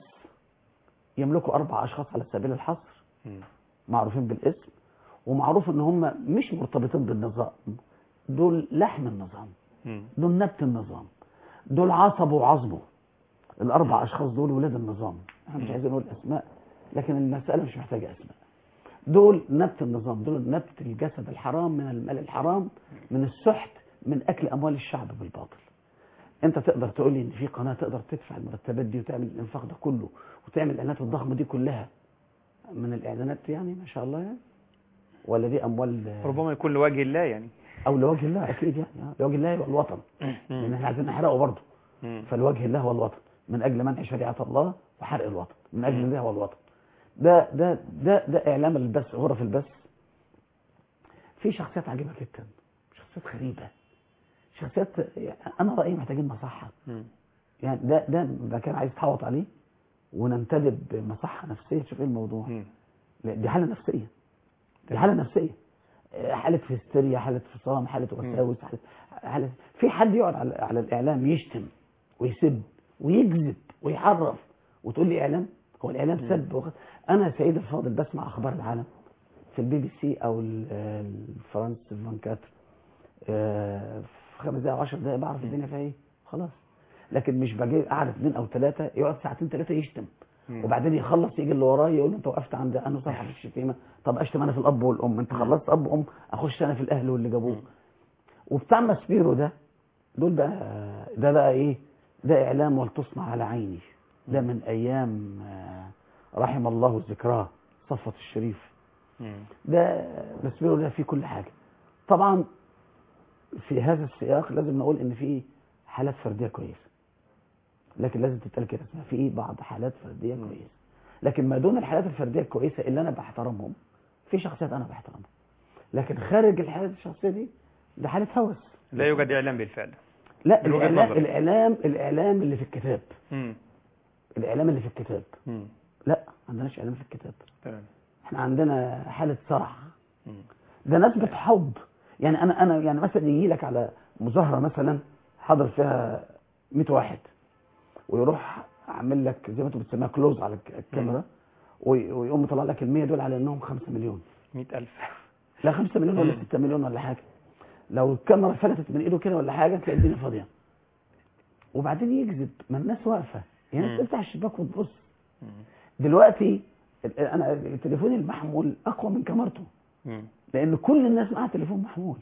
يملكه اربع اشخاص على سبيل الحصر مم. معروفين بالاسم ومعروف ان هم مش مرتبطين بالنظام دول لحم النظام مم. دول نبت النظام دول عصبه وعظمه الاربع اشخاص دول ولاد النظام احنا مش عايزين نقول اسماء لكن المساله مش محتاجه اسماء دول نبت النظام دول نبت الجسد الحرام من المال الحرام من السحت من اكل اموال الشعب بالباطل انت تقدر تقول لي ان في قناه تقدر تدفع المرتبات دي وتعمل الانفاق ده كله وتعمل الاعلانات الضخمه دي كلها من الاعلانات يعني ما شاء الله يعني ولا دي اموال ربما يكون لوجه الله يعني او لوجه الله اكيد يعني لوجه الله والوطن لان مم. احنا عايزين نحرقه برضه مم. فالوجه الله والوطن من اجل منع شريعه الله وحرق الوطن من اجل الله والوطن ده ده ده ده اعلام البث غرف البث في شخصيات عجيبه جدا شخصيات غريبه شخصيات انا رايي محتاجين مصحه مم. يعني ده ده مكان عايز تحوط عليه وننتدب بمصحه نفسيه تشوف ايه الموضوع مم. لا، دي حاله نفسيه دي حاله نفسيه حاله هستيريا حاله فصام حاله وساوس حاله حاله في حد يقعد على على الاعلام يشتم ويسب ويكذب ويحرف وتقول لي اعلام هو الاعلام سب وخ... انا سيد الفاضل بسمع اخبار العالم في البي بي سي او ال- الفرنس 24 آه، في خمس دقائق 10 دقائق بعرف الدنيا فيها ايه خلاص لكن مش باجي اعرف اثنين او ثلاثه يقعد ساعتين ثلاثه يشتم مم. وبعدين يخلص يجي اللي وراه يقول له انت وقفت عند انه صفحه في الشتيمه طب اشتم انا في الاب والام انت خلصت اب وام اخش انا في الاهل واللي جابوه وبتاع ماسبيرو ده دول بقى ده بقى ايه ده اعلام ولتصنع على عيني ده من ايام آه، رحم الله ذكراه صفوة الشريف مم. ده ماسبيرو ده فيه كل حاجه طبعا في هذا السياق لازم نقول ان في حالات فرديه كويسه لكن لازم تتقال كده اسمها في بعض حالات فرديه مم. كويسه لكن ما دون الحالات الفرديه الكويسه اللي انا بحترمهم في شخصيات انا بحترمها لكن خارج الحالات الشخصيه دي ده حاله هوس لا يوجد اعلام بالفعل لا من وجهة الاعلام نظرك. الاعلام الاعلام اللي في الكتاب مم. الاعلام اللي في الكتاب مم. لا ما عندناش اعلام في الكتاب تمام احنا عندنا حاله صرع مم. ده ناس بتحب يعني انا انا يعني مثلا يجي لك على مظاهره مثلا حاضر فيها 100 واحد ويروح عامل لك زي ما انتم بتسميها كلوز على الك- الكاميرا وي- ويقوم مطلع لك ال 100 دول على انهم 5 مليون 100000 لا 5 مليون ولا مم. 6 مليون ولا حاجه لو الكاميرا فلتت من ايده كده ولا حاجه تلاقي الدنيا فاضيه وبعدين يكذب ما الناس واقفه يعني مم. انت تفتح الشباك وتبص مم. دلوقتي ال- انا تليفوني المحمول اقوى من كاميرته مم. لان كل الناس معاها تليفون محمول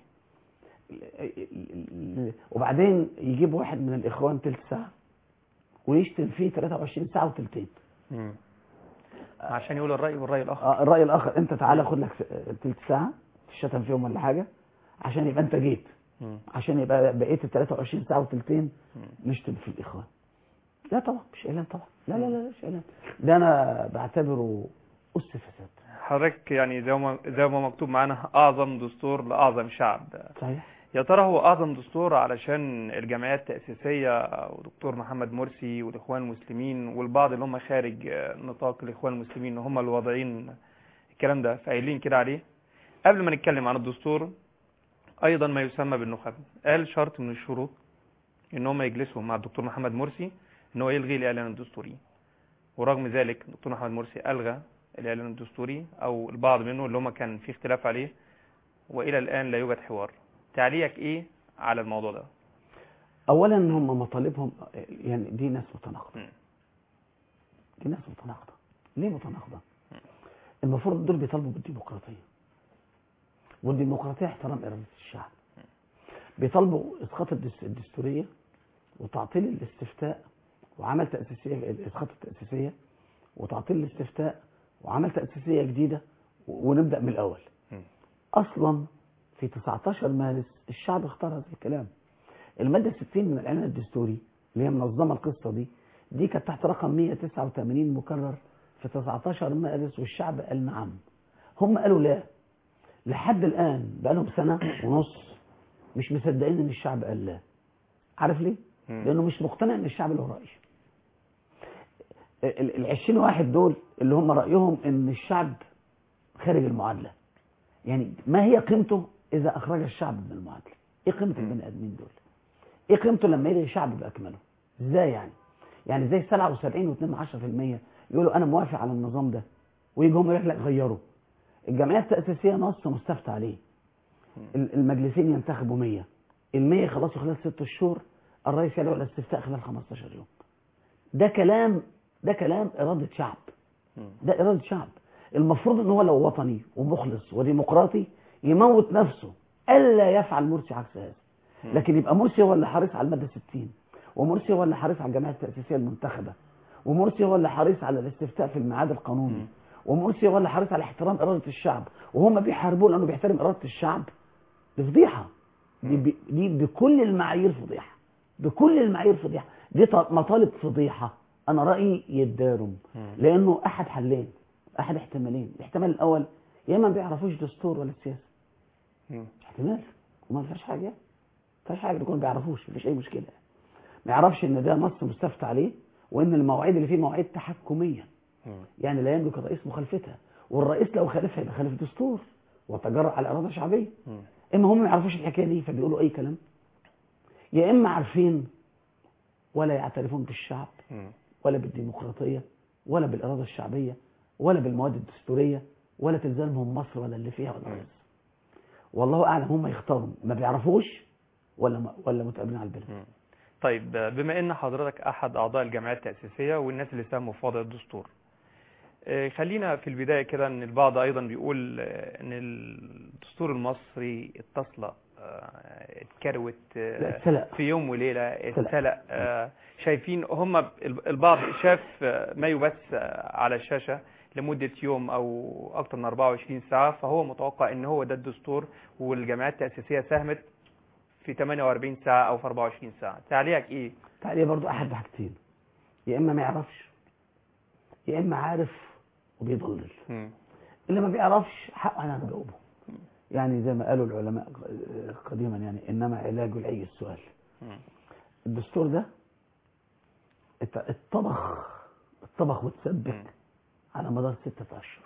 وبعدين يجيب واحد من الاخوان تلت ساعه ويشتم فيه 23 ساعه وتلتين مم. عشان يقول الرأي والرأي الآخر آه، الراي الاخر انت تعالى خد لك س- تلت ساعه تشتم فيهم ولا حاجه عشان يبقى انت جيت مم. عشان يبقى بقيه ال 23 ساعه وثلثين مم. نشتم في الاخوان لا طبعا مش اعلان طبعا لا لا لا لا مش اعلان ده انا بعتبره اس فساد حضرتك يعني زي ما زي ما مكتوب معانا اعظم دستور لاعظم شعب صحيح يا ترى هو اعظم دستور علشان الجمعيات التاسيسيه ودكتور محمد مرسي والاخوان المسلمين والبعض اللي هم خارج آه، نطاق الاخوان المسلمين هم اللي واضعين الكلام ده فقايلين كده عليه قبل ما نتكلم عن الدستور ايضا ما يسمى بالنخب قال شرط من الشروط ان هم يجلسوا مع الدكتور محمد مرسي ان هو يلغي الاعلان الدستوري ورغم ذلك الدكتور محمد مرسي الغى الاعلان الدستوري او البعض منه اللي هم كان في اختلاف عليه والى الان لا يوجد حوار تعليقك ايه على الموضوع ده اولا هم مطالبهم يعني دي ناس متناقضه مم. دي ناس متناقضه ليه متناقضه المفروض دول بيطالبوا بالديمقراطيه والديمقراطيه احترام اراده الشعب بيطالبوا اسقاط الدس- الدستوريه وتعطيل الاستفتاء وعمل تاسيسيه اسقاط التاسيسيه وتعطيل الاستفتاء وعمل تاسيسيه جديده و- ونبدا من الاول مم. اصلا في 19 مارس الشعب اختار هذا الكلام الماده 60 من الاعلان الدستوري اللي هي منظمه القصه دي دي كانت تحت رقم 189 مكرر في 19 مارس والشعب قال نعم هم قالوا لا لحد الان بقالهم سنه ونص مش مصدقين ان الشعب قال لا عارف ليه؟ مم. لانه مش مقتنع ان الشعب له راي ال ال 20 واحد دول اللي هم رايهم ان الشعب خارج المعادله يعني ما هي قيمته اذا اخرج الشعب من المعادله ايه قيمه مم. البني ادمين دول ايه قيمته لما يلغي شعب باكمله ازاي يعني يعني زي 77 و2% يقولوا انا موافق على النظام ده ويجي هم يقول لك غيره الجمعيات التاسيسيه نص مستفتى عليه ال- المجلسين ينتخبوا 100 ال 100 خلاص خلال 6 شهور الرئيس يدعو الى استفتاء خلال 15 يوم ده كلام ده كلام اراده شعب مم. ده إرادة شعب المفروض ان هو لو وطني ومخلص وديمقراطي يموت نفسه الا يفعل مرسي عكس هذا مم. لكن يبقى مرسي هو اللي حريص على الماده 60 ومرسي هو اللي حريص على الجمعيه التاسيسيه المنتخبه ومرسي هو اللي حريص على الاستفتاء في الميعاد القانوني مم. ومرسي هو اللي حريص على احترام اراده الشعب وهم بيحاربوه لانه بيحترم اراده الشعب دي فضيحه دي, ب... دي بكل المعايير فضيحه بكل المعايير فضيحه دي ط- مطالب فضيحه انا رايي يتدارم مم. لانه احد حلين احد احتمالين الاحتمال الاول يا اما ما بيعرفوش دستور ولا سياسه مم. احتمال وما فيهاش حاجه ما فيهاش حاجه يكون ما بيعرفوش مفيش اي مشكله ما يعرفش ان ده نص مستفتى عليه وان المواعيد اللي فيه مواعيد تحكميه مم. يعني لا يملك الرئيس مخالفتها والرئيس لو خالفها يبقى خالف دستور وتجرأ على اراده شعبيه مم. اما هم ما يعرفوش الحكايه دي فبيقولوا اي كلام يا اما عارفين ولا يعترفون بالشعب مم. ولا بالديمقراطيه ولا بالاراده الشعبيه ولا بالمواد الدستوريه ولا تلزمهم مصر ولا اللي فيها ولا مم. غيره والله اعلم هم يختاروا ما بيعرفوش ولا ولا متقابلين على البلد مم. طيب بما ان حضرتك احد اعضاء الجمعيه التاسيسيه والناس اللي ساهموا في وضع الدستور آه، خلينا في البدايه كده ان البعض ايضا بيقول آه، ان الدستور المصري اتصل آه، اتكروت آه، لا اتسلق في يوم وليله اتسلق. اتسلق آه، شايفين هم البعض شاف آه، ما يبث آه، على الشاشه لمده يوم او اكثر من 24 ساعه فهو متوقع ان هو ده الدستور والجمعيات التاسيسيه ساهمت في 48 ساعه او في 24 ساعه تعليقك ايه تعالى برضو احد حاجتين يا اما ما يعرفش يا اما عارف وبيضلل مم. اللي ما بيعرفش حقه انا نجاوبه يعني زي ما قالوا العلماء قديما يعني انما علاج العي السؤال مم. الدستور ده ات- اتطبخ اتطبخ واتثبت مم. على مدار ستة أشهر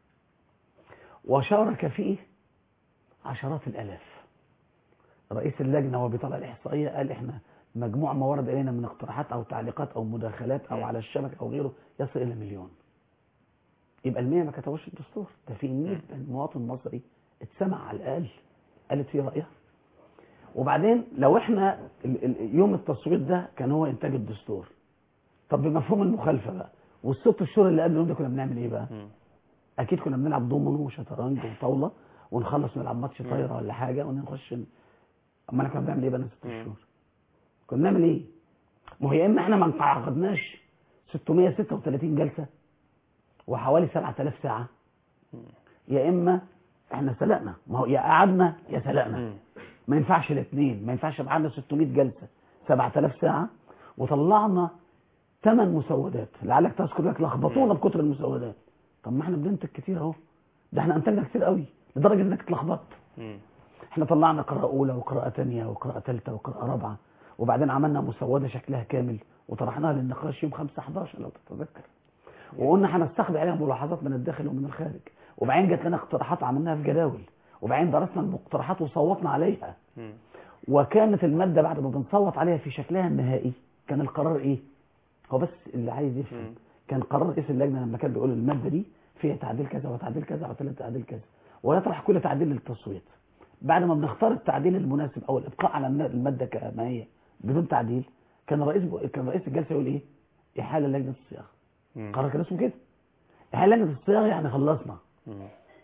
وشارك فيه عشرات الآلاف رئيس اللجنة وهو بيطلع الإحصائية قال إحنا مجموع ما ورد إلينا من اقتراحات أو تعليقات أو مداخلات أو مم. على الشبكة أو غيره يصل إلى مليون يبقى المية ما كتبوش الدستور ده في 100 مواطن مصري اتسمع على الأقل قالت فيه رأيها وبعدين لو احنا ال- ال- يوم التصويت ده كان هو انتاج الدستور طب بمفهوم المخالفه بقى والست شهور اللي قبل اليوم ده كنا بنعمل ايه بقى؟ مم. اكيد كنا بنلعب دومينو وشطرنج وطاوله ونخلص نلعب ماتش مم. طايره ولا حاجه ونخش ن- امال احنا كنا بنعمل ايه بقى ست مم. شهور؟ كنا بنعمل ايه؟ ما هو يا اما احنا ما عقدناش 636 جلسه وحوالي 7000 ساعه مم. يا اما احنا سلقنا ما هو يا قعدنا يا سلقنا مم. ما ينفعش الاثنين ما ينفعش يبقى عندنا 600 جلسه 7000 ساعه وطلعنا ثمان مسودات لعلك تذكر لك لخبطونا بكتر المسودات طب ما احنا بننتج كتير اهو ده احنا انتجنا كتير قوي لدرجه انك اتلخبطت مم. احنا طلعنا قراءة أولى وقراءة تانية وقراءة ثالثة وقراءة رابعة وبعدين عملنا مسودة شكلها كامل وطرحناها للنقاش يوم 5 11 لو تتذكر وقلنا هنستخدم عليها ملاحظات من الداخل ومن الخارج وبعدين جات لنا اقتراحات عملناها في جداول وبعدين درسنا المقترحات وصوتنا عليها مم. وكانت المادة بعد ما بنصوت عليها في شكلها النهائي كان القرار ايه هو بس اللي عايز يفهم مم. كان قرار رئيس اللجنة لما كان بيقول المادة دي فيها تعديل كذا وتعديل كذا وثلاث تعديل كذا ويطرح كل تعديل للتصويت بعد ما بنختار التعديل المناسب او الابقاء على الم- المادة كما هي بدون تعديل كان رئيس كان رئيس الجلسة يقول ايه احالة لجنة الصياغة مم. قرار كان اسمه كده احالة لجنة الصياغة يعني خلصنا مم.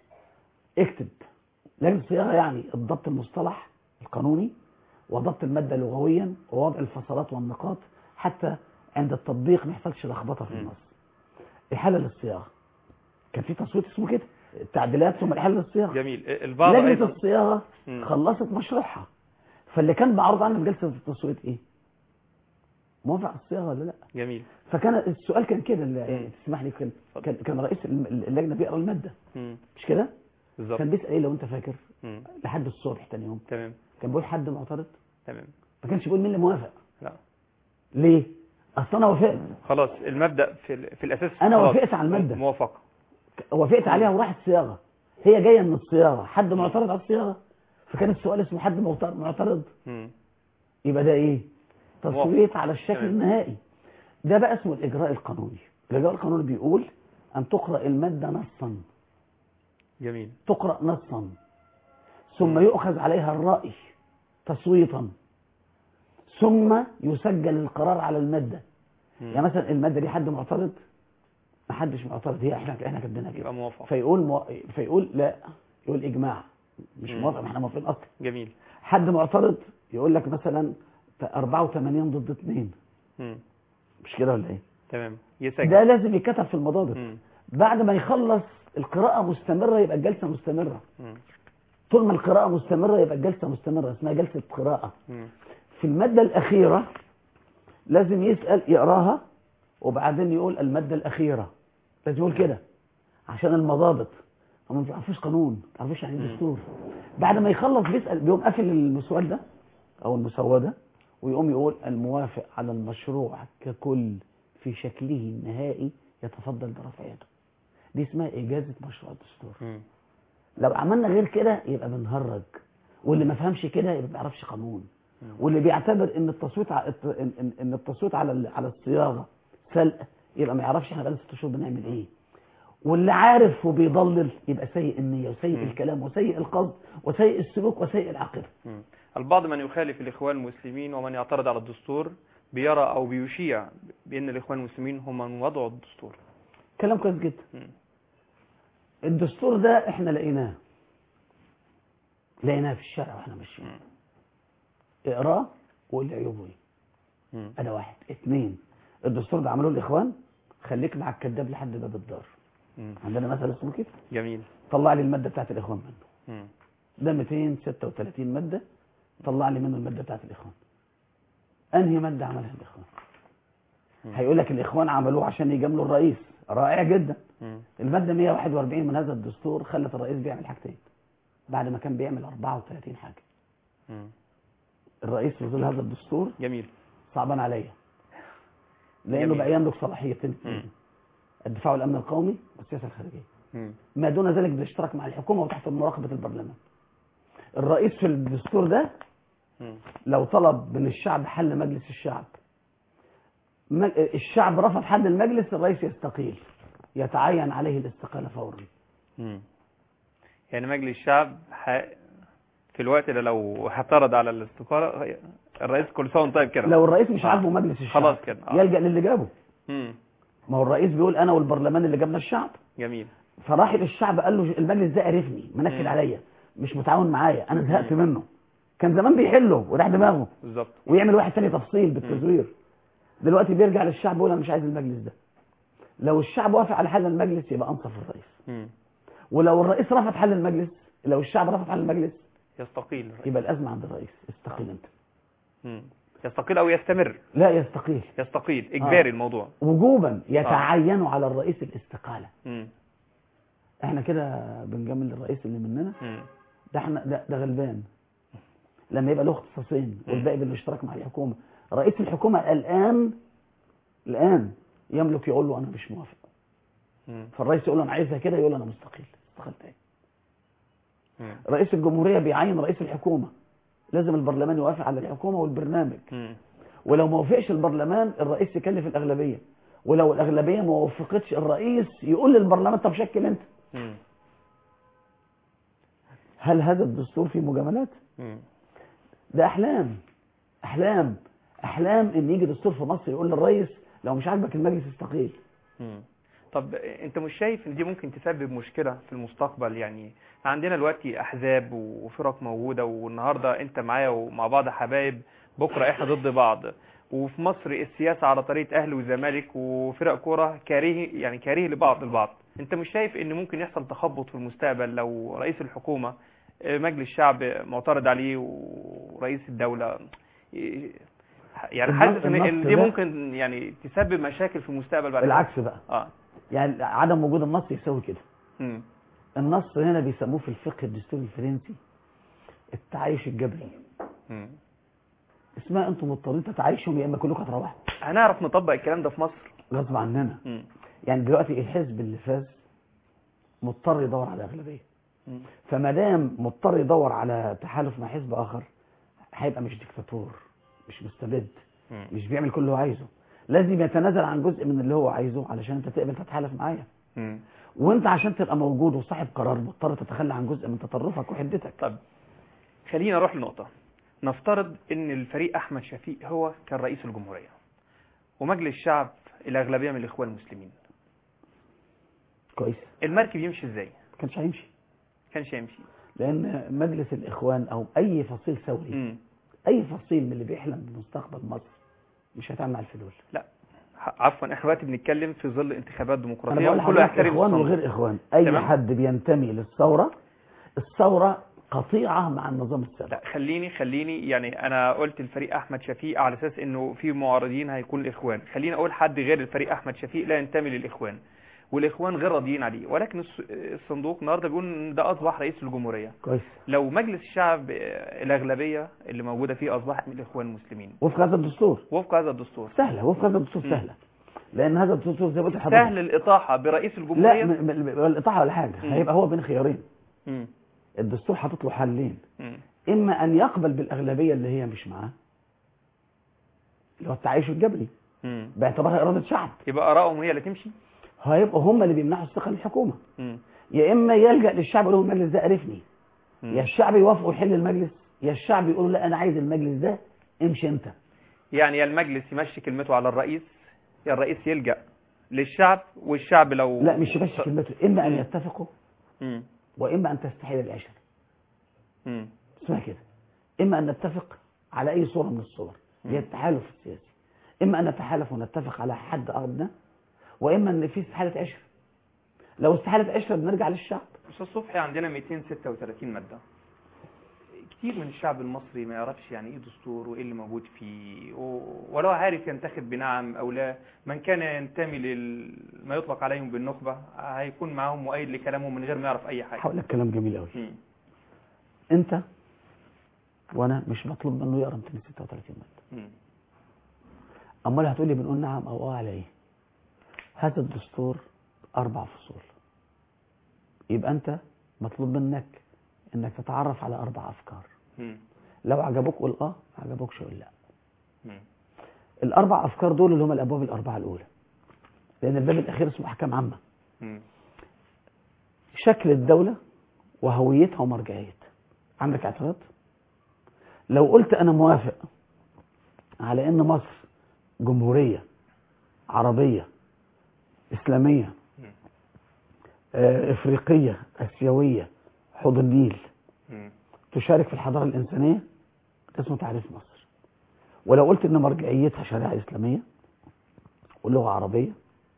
اكتب لجنة الصياغة يعني الضبط المصطلح القانوني وضبط المادة لغويا ووضع الفصلات والنقاط حتى عند التطبيق ما يحصلش لخبطة في مم. النص إحالة للصياغة كان في تصويت اسمه كده التعديلات ثم الإحالة للصياغة جميل البعض لجنة أيضا الصياغة مم. خلصت مشروعها فاللي كان معروض عنه في جلسة التصويت إيه؟ موافق على الصياغة ولا لا؟ جميل فكان السؤال كان كده اللي- مم. تسمح لي كان كان كان رئيس الم- اللجنة بيقرا المادة مم. مش كده؟ بالظبط كان بيسأل إيه لو أنت فاكر مم. لحد الصبح تاني يوم تمام كان بيقول حد معترض تمام ما كانش بيقول مين اللي موافق لا ليه اصل انا وافقت خلاص المبدأ في, ال- في الأساس أنا خلاص. وافقت على المادة. موافقة وافقت عليها وراحت صياغه هي جايه من الصياغه حد معترض على الصياغه فكان السؤال اسمه حد معتر- معترض مم. يبقى ده ايه تصويت على الشكل تمام. النهائي ده بقى اسمه الاجراء القانوني الاجراء القانوني بيقول ان تقرا الماده نصا جميل تقرا نصا ثم يؤخذ عليها الراي تصويتا ثم يسجل القرار على الماده مم. يعني مثلا الماده دي حد معترض ما حدش معترض هي احنا احنا كاتبينها كده يبقى موافق فيقول مو... فيقول لا يقول اجماع مش مم. موافق ما احنا موافقين اصلا جميل حد معترض يقول لك مثلا 84 ضد 2 مم. مش كده ولا ايه تمام يسجل ده لازم يتكتب في المضابط مم. بعد ما يخلص القراءة مستمرة يبقى الجلسة مستمرة مم. طول ما القراءة مستمرة يبقى الجلسة مستمرة اسمها جلسة قراءة مم. في المادة الأخيرة لازم يسأل يقراها وبعدين يقول المادة الأخيرة لازم يقول كده عشان المضابط هم ما بيعرفوش قانون ما بيعرفوش يعني ايه دستور بعد ما يخلص بيسأل بيقوم قافل المسؤول ده أو المسودة ويقوم يقول الموافق على المشروع ككل في شكله النهائي يتفضل برفع يده دي اسمها إجازة مشروع الدستور مم. لو عملنا غير كده يبقى بنهرج واللي ما فهمش كده يبقى ما بيعرفش قانون مم. واللي بيعتبر ان التصويت ع... ان ان إن التصويت على ال- على الصياغه سلق يبقى ما يعرفش احنا بقالنا ست شهور بنعمل ايه واللي عارف وبيضلل يبقى سيء النيه وسيء مم. الكلام وسيء القصد وسيء السلوك وسيء العاقبه مم. البعض من يخالف الإخوان المسلمين ومن يعترض على الدستور بيرى أو بيشيع بأن الإخوان المسلمين هم من وضعوا الدستور كلام كويس جدا مم. الدستور ده احنا لقيناه لقيناه في الشارع واحنا ماشيين مم. اقراه وقول لي عيوبه ايه مم. انا واحد اثنين الدستور ده عملوه الاخوان خليك مع الكذاب لحد باب الدار مم. عندنا مثل اسمه كده جميل طلع لي الماده بتاعت الاخوان منه مم. ده 236 ماده طلع لي منه الماده بتاعت الاخوان انهي ماده عملها الاخوان مم. هيقول لك الاخوان عملوه عشان يجاملوا الرئيس رائع جدا مم. الماده 141 من هذا الدستور خلت الرئيس بيعمل حاجتين بعد ما كان بيعمل 34 حاجه مم. الرئيس في ظل هذا الدستور جميل صعبان عليا لانه جميل. بقى يملك صلاحيتين مم. الدفاع والامن القومي والسياسه الخارجيه مم. ما دون ذلك بيشترك مع الحكومه وتحت مراقبه البرلمان الرئيس في الدستور ده مم. لو طلب من الشعب حل مجلس الشعب م- الشعب رفض حل المجلس الرئيس يستقيل يتعين عليه الاستقالة فورا مم. يعني مجلس الشعب ح... في الوقت ده لو اعترض على الاستقالة الرئيس كل سنة وأنت طيب كده لو الرئيس مش آه. عاجبه مجلس الشعب خلاص كده آه. يلجأ للي جابه مم. ما هو الرئيس بيقول انا والبرلمان اللي جابنا الشعب جميل فراح الشعب قال له المجلس ده قرفني منكد مم. عليا مش متعاون معايا انا زهقت مم. منه كان زمان بيحله وراح دماغه بالظبط ويعمل واحد تاني تفصيل بالتزوير دلوقتي بيرجع للشعب يقول انا مش عايز المجلس ده لو الشعب وافق على حل المجلس يبقى انصف الرئيس مم. ولو الرئيس رفض حل المجلس لو الشعب رفض حل المجلس يستقيل الرئيس. يبقى الازمه عند الرئيس استقيل انت مم. يستقيل او يستمر لا يستقيل يستقيل اجباري آه. الموضوع وجوبا يتعين على الرئيس الاستقاله مم. احنا كده بنجامل الرئيس اللي مننا مم. ده احنا ده, ده غلبان لما يبقى له اختصاصين والباقي بالاشتراك مع الحكومه رئيس الحكومه الان الان يملك يقول له انا مش موافق مم. فالرئيس يقول له انا عايزها كده يقول له انا مستقيل استقلت ايه مم. رئيس الجمهوريه بيعين رئيس الحكومه لازم البرلمان يوافق على الحكومه والبرنامج مم. ولو ما وافقش البرلمان الرئيس يكلف الاغلبيه ولو الاغلبيه ما وافقتش الرئيس يقول للبرلمان طب شكل انت مم. هل هذا الدستور فيه مجاملات مم. ده احلام احلام احلام ان يجي دستور في مصر يقول للرئيس لو مش عاجبك المجلس استقيل مم. طب انت مش شايف ان دي ممكن تسبب مشكلة في المستقبل يعني عندنا دلوقتي احزاب وفرق موجودة والنهاردة انت معايا ومع بعض حبايب بكرة احنا ضد بعض وفي مصر السياسة على طريقة اهلي وزمالك وفرق كورة كاريه يعني كاريه لبعض البعض انت مش شايف ان ممكن يحصل تخبط في المستقبل لو رئيس الحكومة اه، مجلس الشعب معترض عليه ورئيس الدولة اه، يعني النص- حاسس ان النص إن دي ده- ممكن يعني تسبب مشاكل في المستقبل بعد كده؟ العكس بقى اه يعني عدم وجود النص يساوي كده مم. النص هنا بيسموه في الفقه الدستوري الفرنسي التعايش الجبري مم. اسمها انتم مضطرين تتعايشوا يا اما كلكم هتروحوا هنعرف نطبق الكلام ده في مصر غصب عننا مم. يعني دلوقتي الحزب اللي فاز مضطر يدور على اغلبيه مم. فما دام مضطر يدور على تحالف مع حزب اخر هيبقى مش ديكتاتور مش مستبد مم. مش بيعمل كل اللي هو عايزه لازم يتنازل عن جزء من اللي هو عايزه علشان انت تقبل تتحالف معايا مم. وانت عشان تبقى موجود وصاحب قرار مضطر تتخلى عن جزء من تطرفك وحدتك طب خلينا نروح لنقطة نفترض ان الفريق احمد شفيق هو كان رئيس الجمهورية ومجلس الشعب الاغلبية من الاخوان المسلمين كويس المركب يمشي ازاي ما كانش هيمشي كانش يمشي لان مجلس الاخوان او اي فصيل ثوري مم. اي فصيل من اللي بيحلم بمستقبل مصر مش هيتعامل مع الفلول لا ح- عفوا احنا دلوقتي بنتكلم في ظل انتخابات انا ديمقراطية بقول وكله لحضرتك يحترم اخوان الصمت. وغير اخوان اي تمام. حد بينتمي للثوره الثوره قطيعه مع النظام السابق لا خليني خليني يعني انا قلت الفريق احمد شفيق على اساس انه في معارضين هيكون الاخوان خليني اقول حد غير الفريق احمد شفيق لا ينتمي للاخوان والاخوان غير راضيين عليه ولكن الص- الصندوق النهارده بيقول ان ده اصبح رئيس الجمهوريه كويس لو مجلس الشعب آه، الاغلبيه اللي موجوده فيه اصبحت من الاخوان المسلمين وفق هذا الدستور وفق هذا الدستور سهله وفق هذا الدستور مم. سهله لان هذا الدستور زي ما قلت لحضرتك سهل الاطاحه برئيس لا الجمهوريه م- م- م- الاطاحه ولا حاجه مم. هيبقى هو بين خيارين مم. الدستور حاطط له حلين مم. اما ان يقبل بالاغلبيه اللي هي مش معاه اللي هو التعايش الجبري مم. باعتبارها اراده شعب يبقى ارائهم هي اللي تمشي هيبقوا هم اللي بيمنحوا الثقه للحكومه مم. يا اما يلجا للشعب يقول له المجلس ده قرفني مم. يا الشعب يوافق ويحل المجلس يا الشعب يقول له لا انا عايز المجلس ده امشي انت يعني يا المجلس يمشي كلمته على الرئيس يا الرئيس يلجأ للشعب والشعب لو لا مش ماشي كلمته اما ان يتفقوا مم. واما ان تستحيل العشره مم. اسمها كده اما ان نتفق على اي صوره من الصور هي التحالف السياسي اما ان نتحالف ونتفق على حد ارضنا واما ان في استحاله عشره لو استحاله عشره بنرجع للشعب استاذ صبحي عندنا 236 ماده كتير من الشعب المصري ما يعرفش يعني ايه دستور وايه اللي موجود فيه و- ولا عارف ينتخب بنعم او لا من كان ينتمي لما يطلق عليهم بالنخبه هيكون معاهم مؤيد لكلامهم من غير ما يعرف اي حاجه هقول لك كلام جميل قوي مم. انت وانا مش مطلوب منه يقرا 236 ماده مم. امال هتقول لي بنقول نعم او اه على ايه هذا الدستور اربع فصول يبقى انت مطلوب منك انك تتعرف على اربع افكار مم. لو عجبوك قول اه ما عجبوكش قول لا مم. الاربع افكار دول اللي هم الابواب الاربعه الاولى لان الباب الاخير اسمه احكام عامه مم. شكل الدوله وهويتها ومرجعيتها عندك اعتراض لو قلت انا موافق على ان مصر جمهوريه عربيه اسلاميه مم. آه، افريقيه اسيويه حوض النيل مم. تشارك في الحضاره الانسانيه ده اسمه تعريف مصر ولو قلت ان مرجعيتها شريعه اسلاميه ولغه عربيه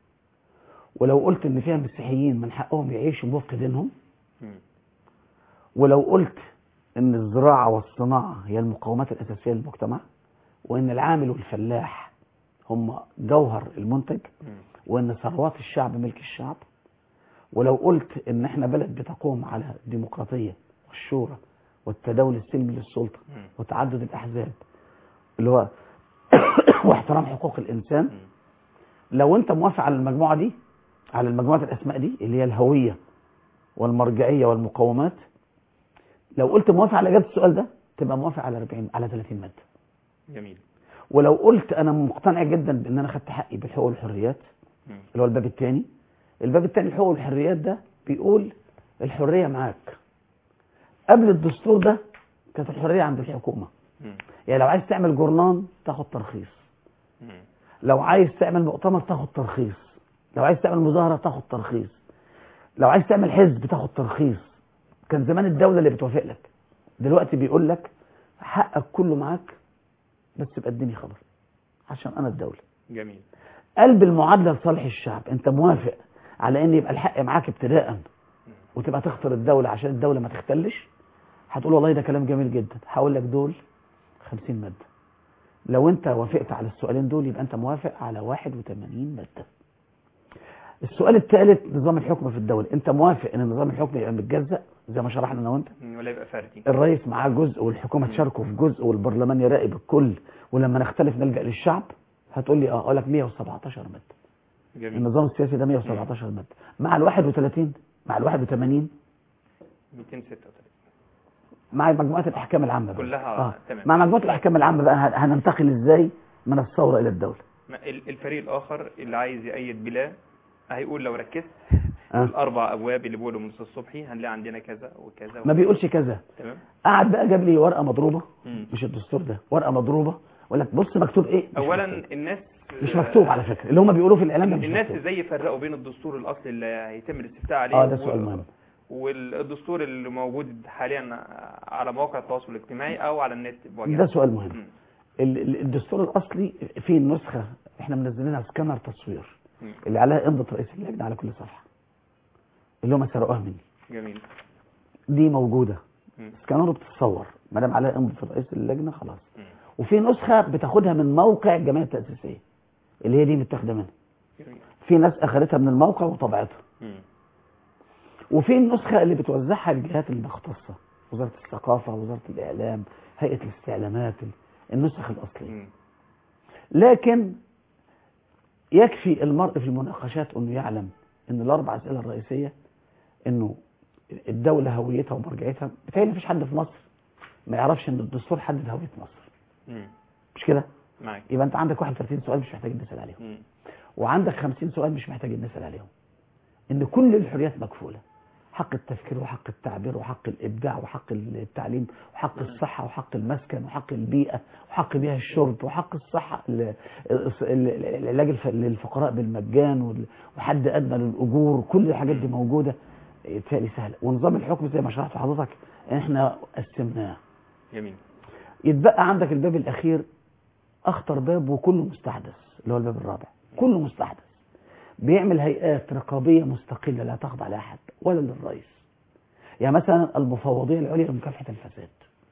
ولو قلت ان فيها مسيحيين من حقهم يعيشوا وفق دينهم مم. ولو قلت ان الزراعة والصناعة هي المقومات الاساسية للمجتمع وان العامل والفلاح هم جوهر المنتج مم. وان ثروات الشعب ملك الشعب ولو قلت ان احنا بلد بتقوم على الديمقراطية والشورى والتداول السلمي للسلطة مم. وتعدد الاحزاب اللي هو واحترام حقوق الانسان مم. لو انت موافق على المجموعه دي على المجموعه الاسماء دي اللي هي الهويه والمرجعيه والمقومات لو قلت موافق على اجابه السؤال ده تبقى موافق على 40 على 30 ماده جميل ولو قلت انا مقتنع جدا بان انا خدت حقي بالحقوق والحريات مم. اللي هو الباب الثاني الباب الثاني الحقوق والحريات ده بيقول الحريه معاك قبل الدستور ده كانت الحريه عند الحكومه مم. يعني لو عايز تعمل جورنان تاخد ترخيص مم. لو عايز تعمل مؤتمر تاخد ترخيص لو عايز تعمل مظاهرة تاخد ترخيص لو عايز تعمل حزب تاخد ترخيص كان زمان الدولة اللي بتوافق لك دلوقتي بيقول لك حقك كله معاك بس يبقى اديني خبر عشان انا الدولة جميل قلب المعادلة لصالح الشعب انت موافق على ان يبقى الحق معاك ابتداء وتبقى تخسر الدولة عشان الدولة ما تختلش هتقول والله ده كلام جميل جدا هقول لك دول 50 مادة لو انت وافقت على السؤالين دول يبقى انت موافق على 81 مادة السؤال الثالث نظام الحكم في الدولة انت موافق ان نظام الحكم يبقى متجزأ زي ما شرحنا انا وانت مم. ولا يبقى فردي الرئيس معاه جزء والحكومة تشاركه في جزء والبرلمان يراقب الكل ولما نختلف نلجأ للشعب هتقول لي اه اقول لك 117 مادة جميل النظام السياسي ده 117 مادة مع ال 31 مع ال 81 236 مع مجموعة الأحكام العامة بقى. كلها تمام. مع مجموعة الأحكام العامة بقى هن- هننتقل إزاي من الثورة إلى الدولة ما ال- الفريق الاخر اللي عايز يأيد بلا هيقول لو ركزت آه. الاربع ابواب اللي بيقولوا من الصبحي هنلاقي عندنا كذا وكذا ما بيقولش كذا تمام قعد بقى جاب لي ورقة مضروبة مم. مش الدستور ده ورقة مضروبة ولا بص مكتوب إيه مش اولا مكتوب. الناس مش مكتوب على فكرة اللي هم بيقولوه في الإعلام ده مش الناس مكتوب. ازاي يفرقوا بين الدستور الاصلي اللي هيتم الاستفتاء عليه اه ده و- سؤال مهم والدستور اللي موجود حاليا على مواقع التواصل الاجتماعي او على النت بوجه ده سؤال مهم مم. ال- ال- الدستور الأصلي فيه النسخة احنا منزلينها سكانر تصوير مم. اللي عليها امضة رئيس اللجنة على كل صفحة اللي هم سرقوها مني جميل دي موجودة مم. سكانر بتتصور ما دام عليها امضة رئيس اللجنة خلاص مم. وفي نسخة بتاخدها من موقع الجمعية التأسيسية اللي هي دي متاخدة منها جميل في ناس أخذتها من الموقع وطبعتها مم. وفي النسخة اللي بتوزعها الجهات المختصة وزارة الثقافة وزارة الإعلام هيئة الاستعلامات النسخ الأصلية مم. لكن يكفي المرء في المناقشات أنه يعلم أن الأربع أسئلة الرئيسية أنه الدولة هويتها ومرجعيتها بتهيألي مفيش حد في مصر ما يعرفش أن الدستور حدد هوية مصر مم. مش كده؟ معاك يبقى أنت عندك 31 سؤال مش محتاج نسأل عليهم مم. وعندك 50 سؤال مش محتاج نسأل عليهم ان كل الحريات مكفولة حق التفكير وحق التعبير وحق الابداع وحق التعليم وحق الصحة وحق المسكن وحق البيئة وحق مياه الشرب وحق الصحة ال- ال- ال- العلاج الف- للفقراء بالمجان وال- وحد ادنى للاجور كل الحاجات دي موجودة بتهيألي سهلة ونظام الحكم زي ما شرحت لحضرتك احنا قسمناه جميل يتبقى عندك الباب الاخير اخطر باب وكله مستحدث اللي هو الباب الرابع كله مستحدث بيعمل هيئات رقابيه مستقله لا تخضع لاحد ولا للرئيس يعني مثلا المفوضيه العليا لمكافحه الفساد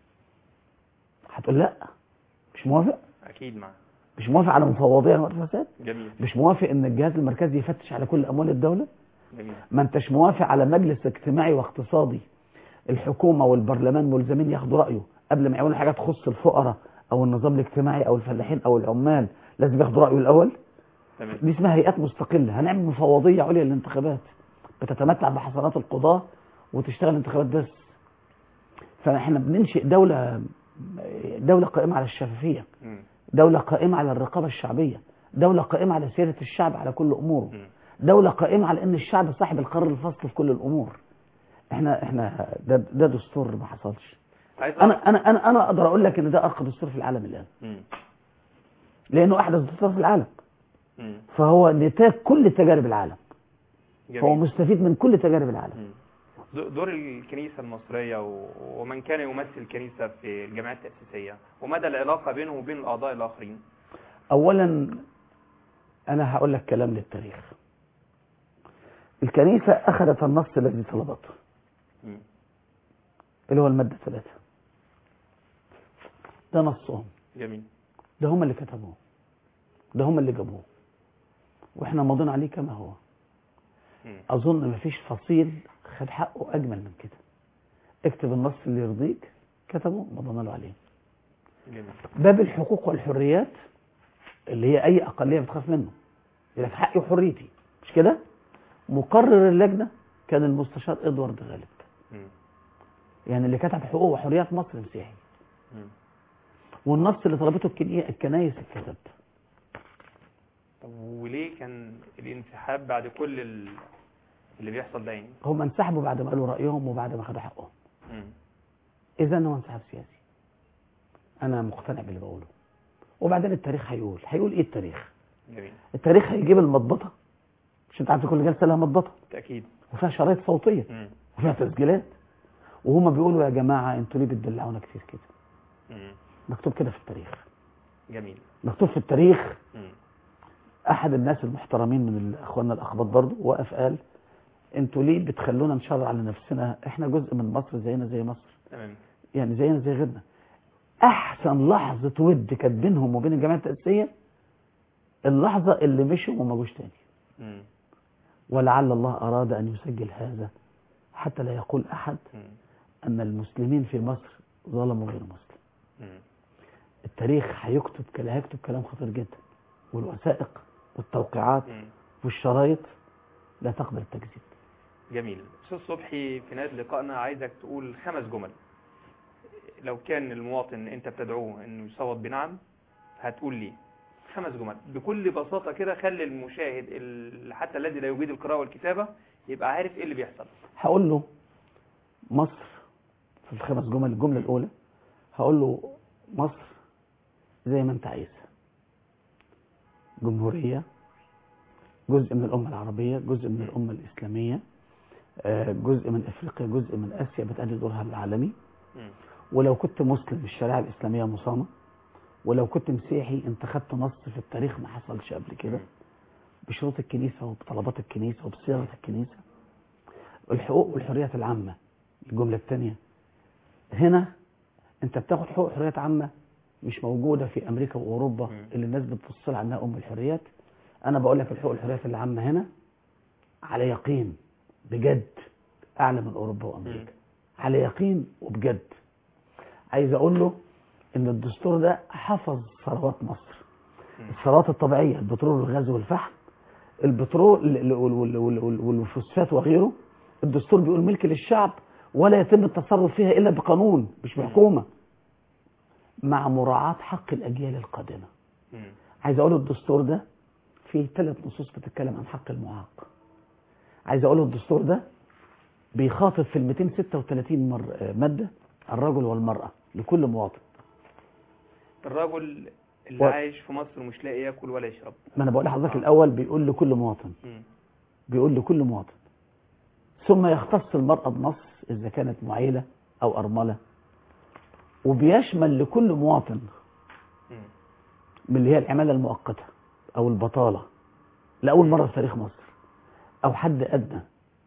هتقول لا مش موافق اكيد معاك مش موافق على مفوضيه لمكافحه الفساد جميل مش موافق ان الجهاز المركزي يفتش على كل اموال الدوله جميل ما انتش موافق على مجلس اجتماعي واقتصادي الحكومة والبرلمان ملزمين ياخدوا رأيه قبل ما يعملوا حاجة تخص الفقراء او النظام الاجتماعي او الفلاحين او العمال لازم ياخدوا رأيه الاول تمام دي اسمها هيئات مستقلة هنعمل مفوضية عليا للانتخابات بتتمتع بحصانات القضاة وتشتغل انتخابات بس فاحنا بننشئ دولة دولة قائمة على الشفافية مم. دولة قائمة على الرقابة الشعبية دولة قائمة على سيادة الشعب على كل أموره مم. دولة قائمة على ان الشعب صاحب القرار الفصل في كل الامور احنا احنا ده, ده دستور ما حصلش عايز انا انا انا انا اقدر اقول لك ان ده ارقى دستور في العالم الان مم. لانه احدث دستور في العالم مم. فهو نتاج كل تجارب العالم فهو جميل مستفيد من كل تجارب العالم مم. د- دور الكنيسة المصرية و- ومن كان يمثل الكنيسة في الجمعيات التأسيسية ومدى العلاقة بينه وبين الأعضاء الآخرين اولا انا هقول لك كلام للتاريخ الكنيسة اخذت النص الذي طلبته مم. اللي هو المادة ثلاثة ده نصهم جميل ده هم اللي كتبوه ده هم اللي جابوه واحنا ماضيين عليه كما هو مم. اظن مفيش فصيل خد حقه اجمل من كده اكتب النص اللي يرضيك كتبه مضينا له عليه جميل باب الحقوق والحريات اللي هي اي اقليه بتخاف منه يقول لك حقي وحريتي مش كده مقرر اللجنه كان المستشار ادوارد غالب مم. يعني اللي كتب حقوق وحريات مصر مسيحي مم. والنص اللي طلبته الكني- الكنايس اتكتب طب وليه كان الانسحاب بعد كل ال- اللي بيحصل ده يعني هم انسحبوا بعد ما قالوا رايهم وبعد ما خدوا حقهم مم. اذا هو انسحاب سياسي انا مقتنع باللي بقوله وبعدين التاريخ هيقول هيقول ايه التاريخ جميل التاريخ هيجيب المضبطه مش انت عارف كل جلسه لها مضبطه تأكيد وفيها شرايط صوتيه مم. وفيها تسجيلات وهما بيقولوا يا جماعه انتوا ليه بتدلعونا كتير كده مم. مكتوب كده في التاريخ جميل مكتوب في التاريخ مم. احد الناس المحترمين من اخواننا الاخباط برضه وقف قال انتوا ليه بتخلونا نشرع على نفسنا احنا جزء من مصر زينا زي مصر تمام يعني زينا زي غيرنا احسن لحظه ود كانت بينهم وبين الجمعيه التاسيسيه اللحظه اللي مشوا وما جوش تاني مم. ولعل الله اراد ان يسجل هذا حتى لا يقول احد مم. ان المسلمين في مصر ظلموا غير مسلم مم. التاريخ هيكتب كلام هيكتب كلام خطير جدا والوثائق والتوقيعات مم. والشرايط لا تقبل التكذيب جميل استاذ صبحي في نهايه لقائنا عايزك تقول خمس جمل لو كان المواطن انت بتدعوه انه يصوت بنعم هتقول ليه خمس جمل بكل بساطه كده خلي المشاهد ال- حتى الذي لا يجيد القراءه والكتابه يبقى عارف ايه اللي بيحصل هقول له مصر في الخمس جمل الجمله الاولى هقول له مصر زي ما انت عايزها جمهوريه جزء من الامه العربيه جزء من الامه الاسلاميه آه، جزء من افريقيا جزء من اسيا بتأدي دورها العالمي مم. ولو كنت مسلم الشريعه الاسلاميه مصانه ولو كنت مسيحي انت خدت نص في التاريخ ما حصلش قبل كده مم. بشروط الكنيسه وبطلبات الكنيسه وبصيغه الكنيسه الحقوق والحريات العامه الجمله الثانيه هنا انت بتاخد حقوق حريات عامه مش موجوده في امريكا واوروبا مم. اللي الناس بتبص لها انها ام الحريات انا بقول لك الحقوق والحريات العامه هنا على يقين بجد اعلى من اوروبا وامريكا على يقين وبجد عايز اقول له ان الدستور ده حفظ ثروات مصر مم. الثروات الطبيعيه البترول والغاز والفحم البترول ال- وال- وال- وال- وال- والفوسفات وغيره الدستور بيقول ملك للشعب ولا يتم التصرف فيها الا بقانون مش بحكومه مع مراعاه حق الاجيال القادمه مم. عايز عايز اقول الدستور ده فيه ثلاث نصوص بتتكلم عن حق المعاق عايز اقول الدستور ده بيخاطب في ال 236 مر... آه، ماده الرجل والمراه لكل مواطن الرجل اللي و- عايش في مصر مش لاقي ياكل ولا يشرب ما انا بقول لحضرتك الاول بيقول لكل مواطن مم. بيقول لكل مواطن ثم يختص المرأة بنص إذا كانت معيلة أو أرملة وبيشمل لكل مواطن مم. من اللي هي العمالة المؤقتة أو البطالة لأول مرة في تاريخ مصر أو حد أدنى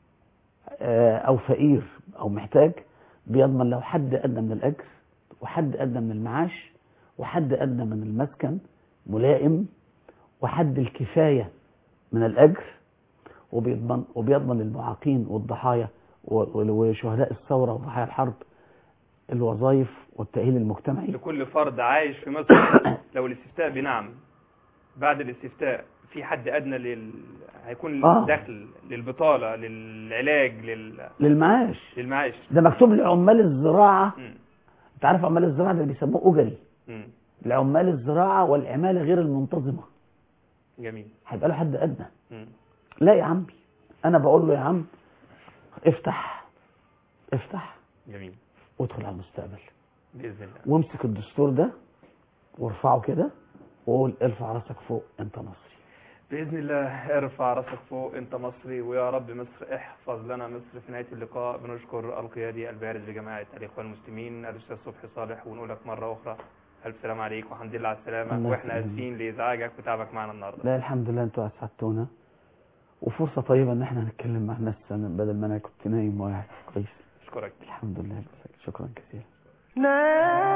آه، أو فقير أو محتاج بيضمن له حد أدنى من الأجر وحد أدنى من المعاش وحد أدنى من المسكن ملائم وحد الكفاية من الأجر وبيضمن وبيضمن للمعاقين والضحايا و- و- وشهداء الثورة وضحايا الحرب الوظائف والتأهيل المجتمعي لكل فرد عايش في مصر لو الاستفتاء بنعم بعد الاستفتاء في حد ادنى لل هيكون آه. الدخل للبطاله للعلاج لل... للمعاش للمعاش ده مكتوب لعمال الزراعة مم. انت عارف عمال الزراعة ده اللي بيسموه أجري مم. لعمال الزراعة والعمالة غير المنتظمة جميل هيبقى له حد أدنى مم. لا يا عمي أنا بقول له يا عم افتح افتح جميل وادخل على المستقبل باذن الله وامسك الدستور ده وارفعه كده وقول ارفع راسك فوق انت مصري باذن الله ارفع راسك فوق انت مصري ويا رب مصر احفظ لنا مصر في نهايه اللقاء بنشكر القيادي البارز لجماعه الاخوان المسلمين الاستاذ صبحي صالح ونقول لك مره اخرى الف سلام عليك والحمد لله على السلامه الله واحنا يسلمك. اسفين لازعاجك وتعبك معنا النهارده لا الحمد لله انتوا اسعدتونا وفرصة طيبة ان احنا نتكلم مع الناس أنا بدل ما انا كنت نايم وقاعد كويس اشكرك الحمد لله شكرا كثيرا نام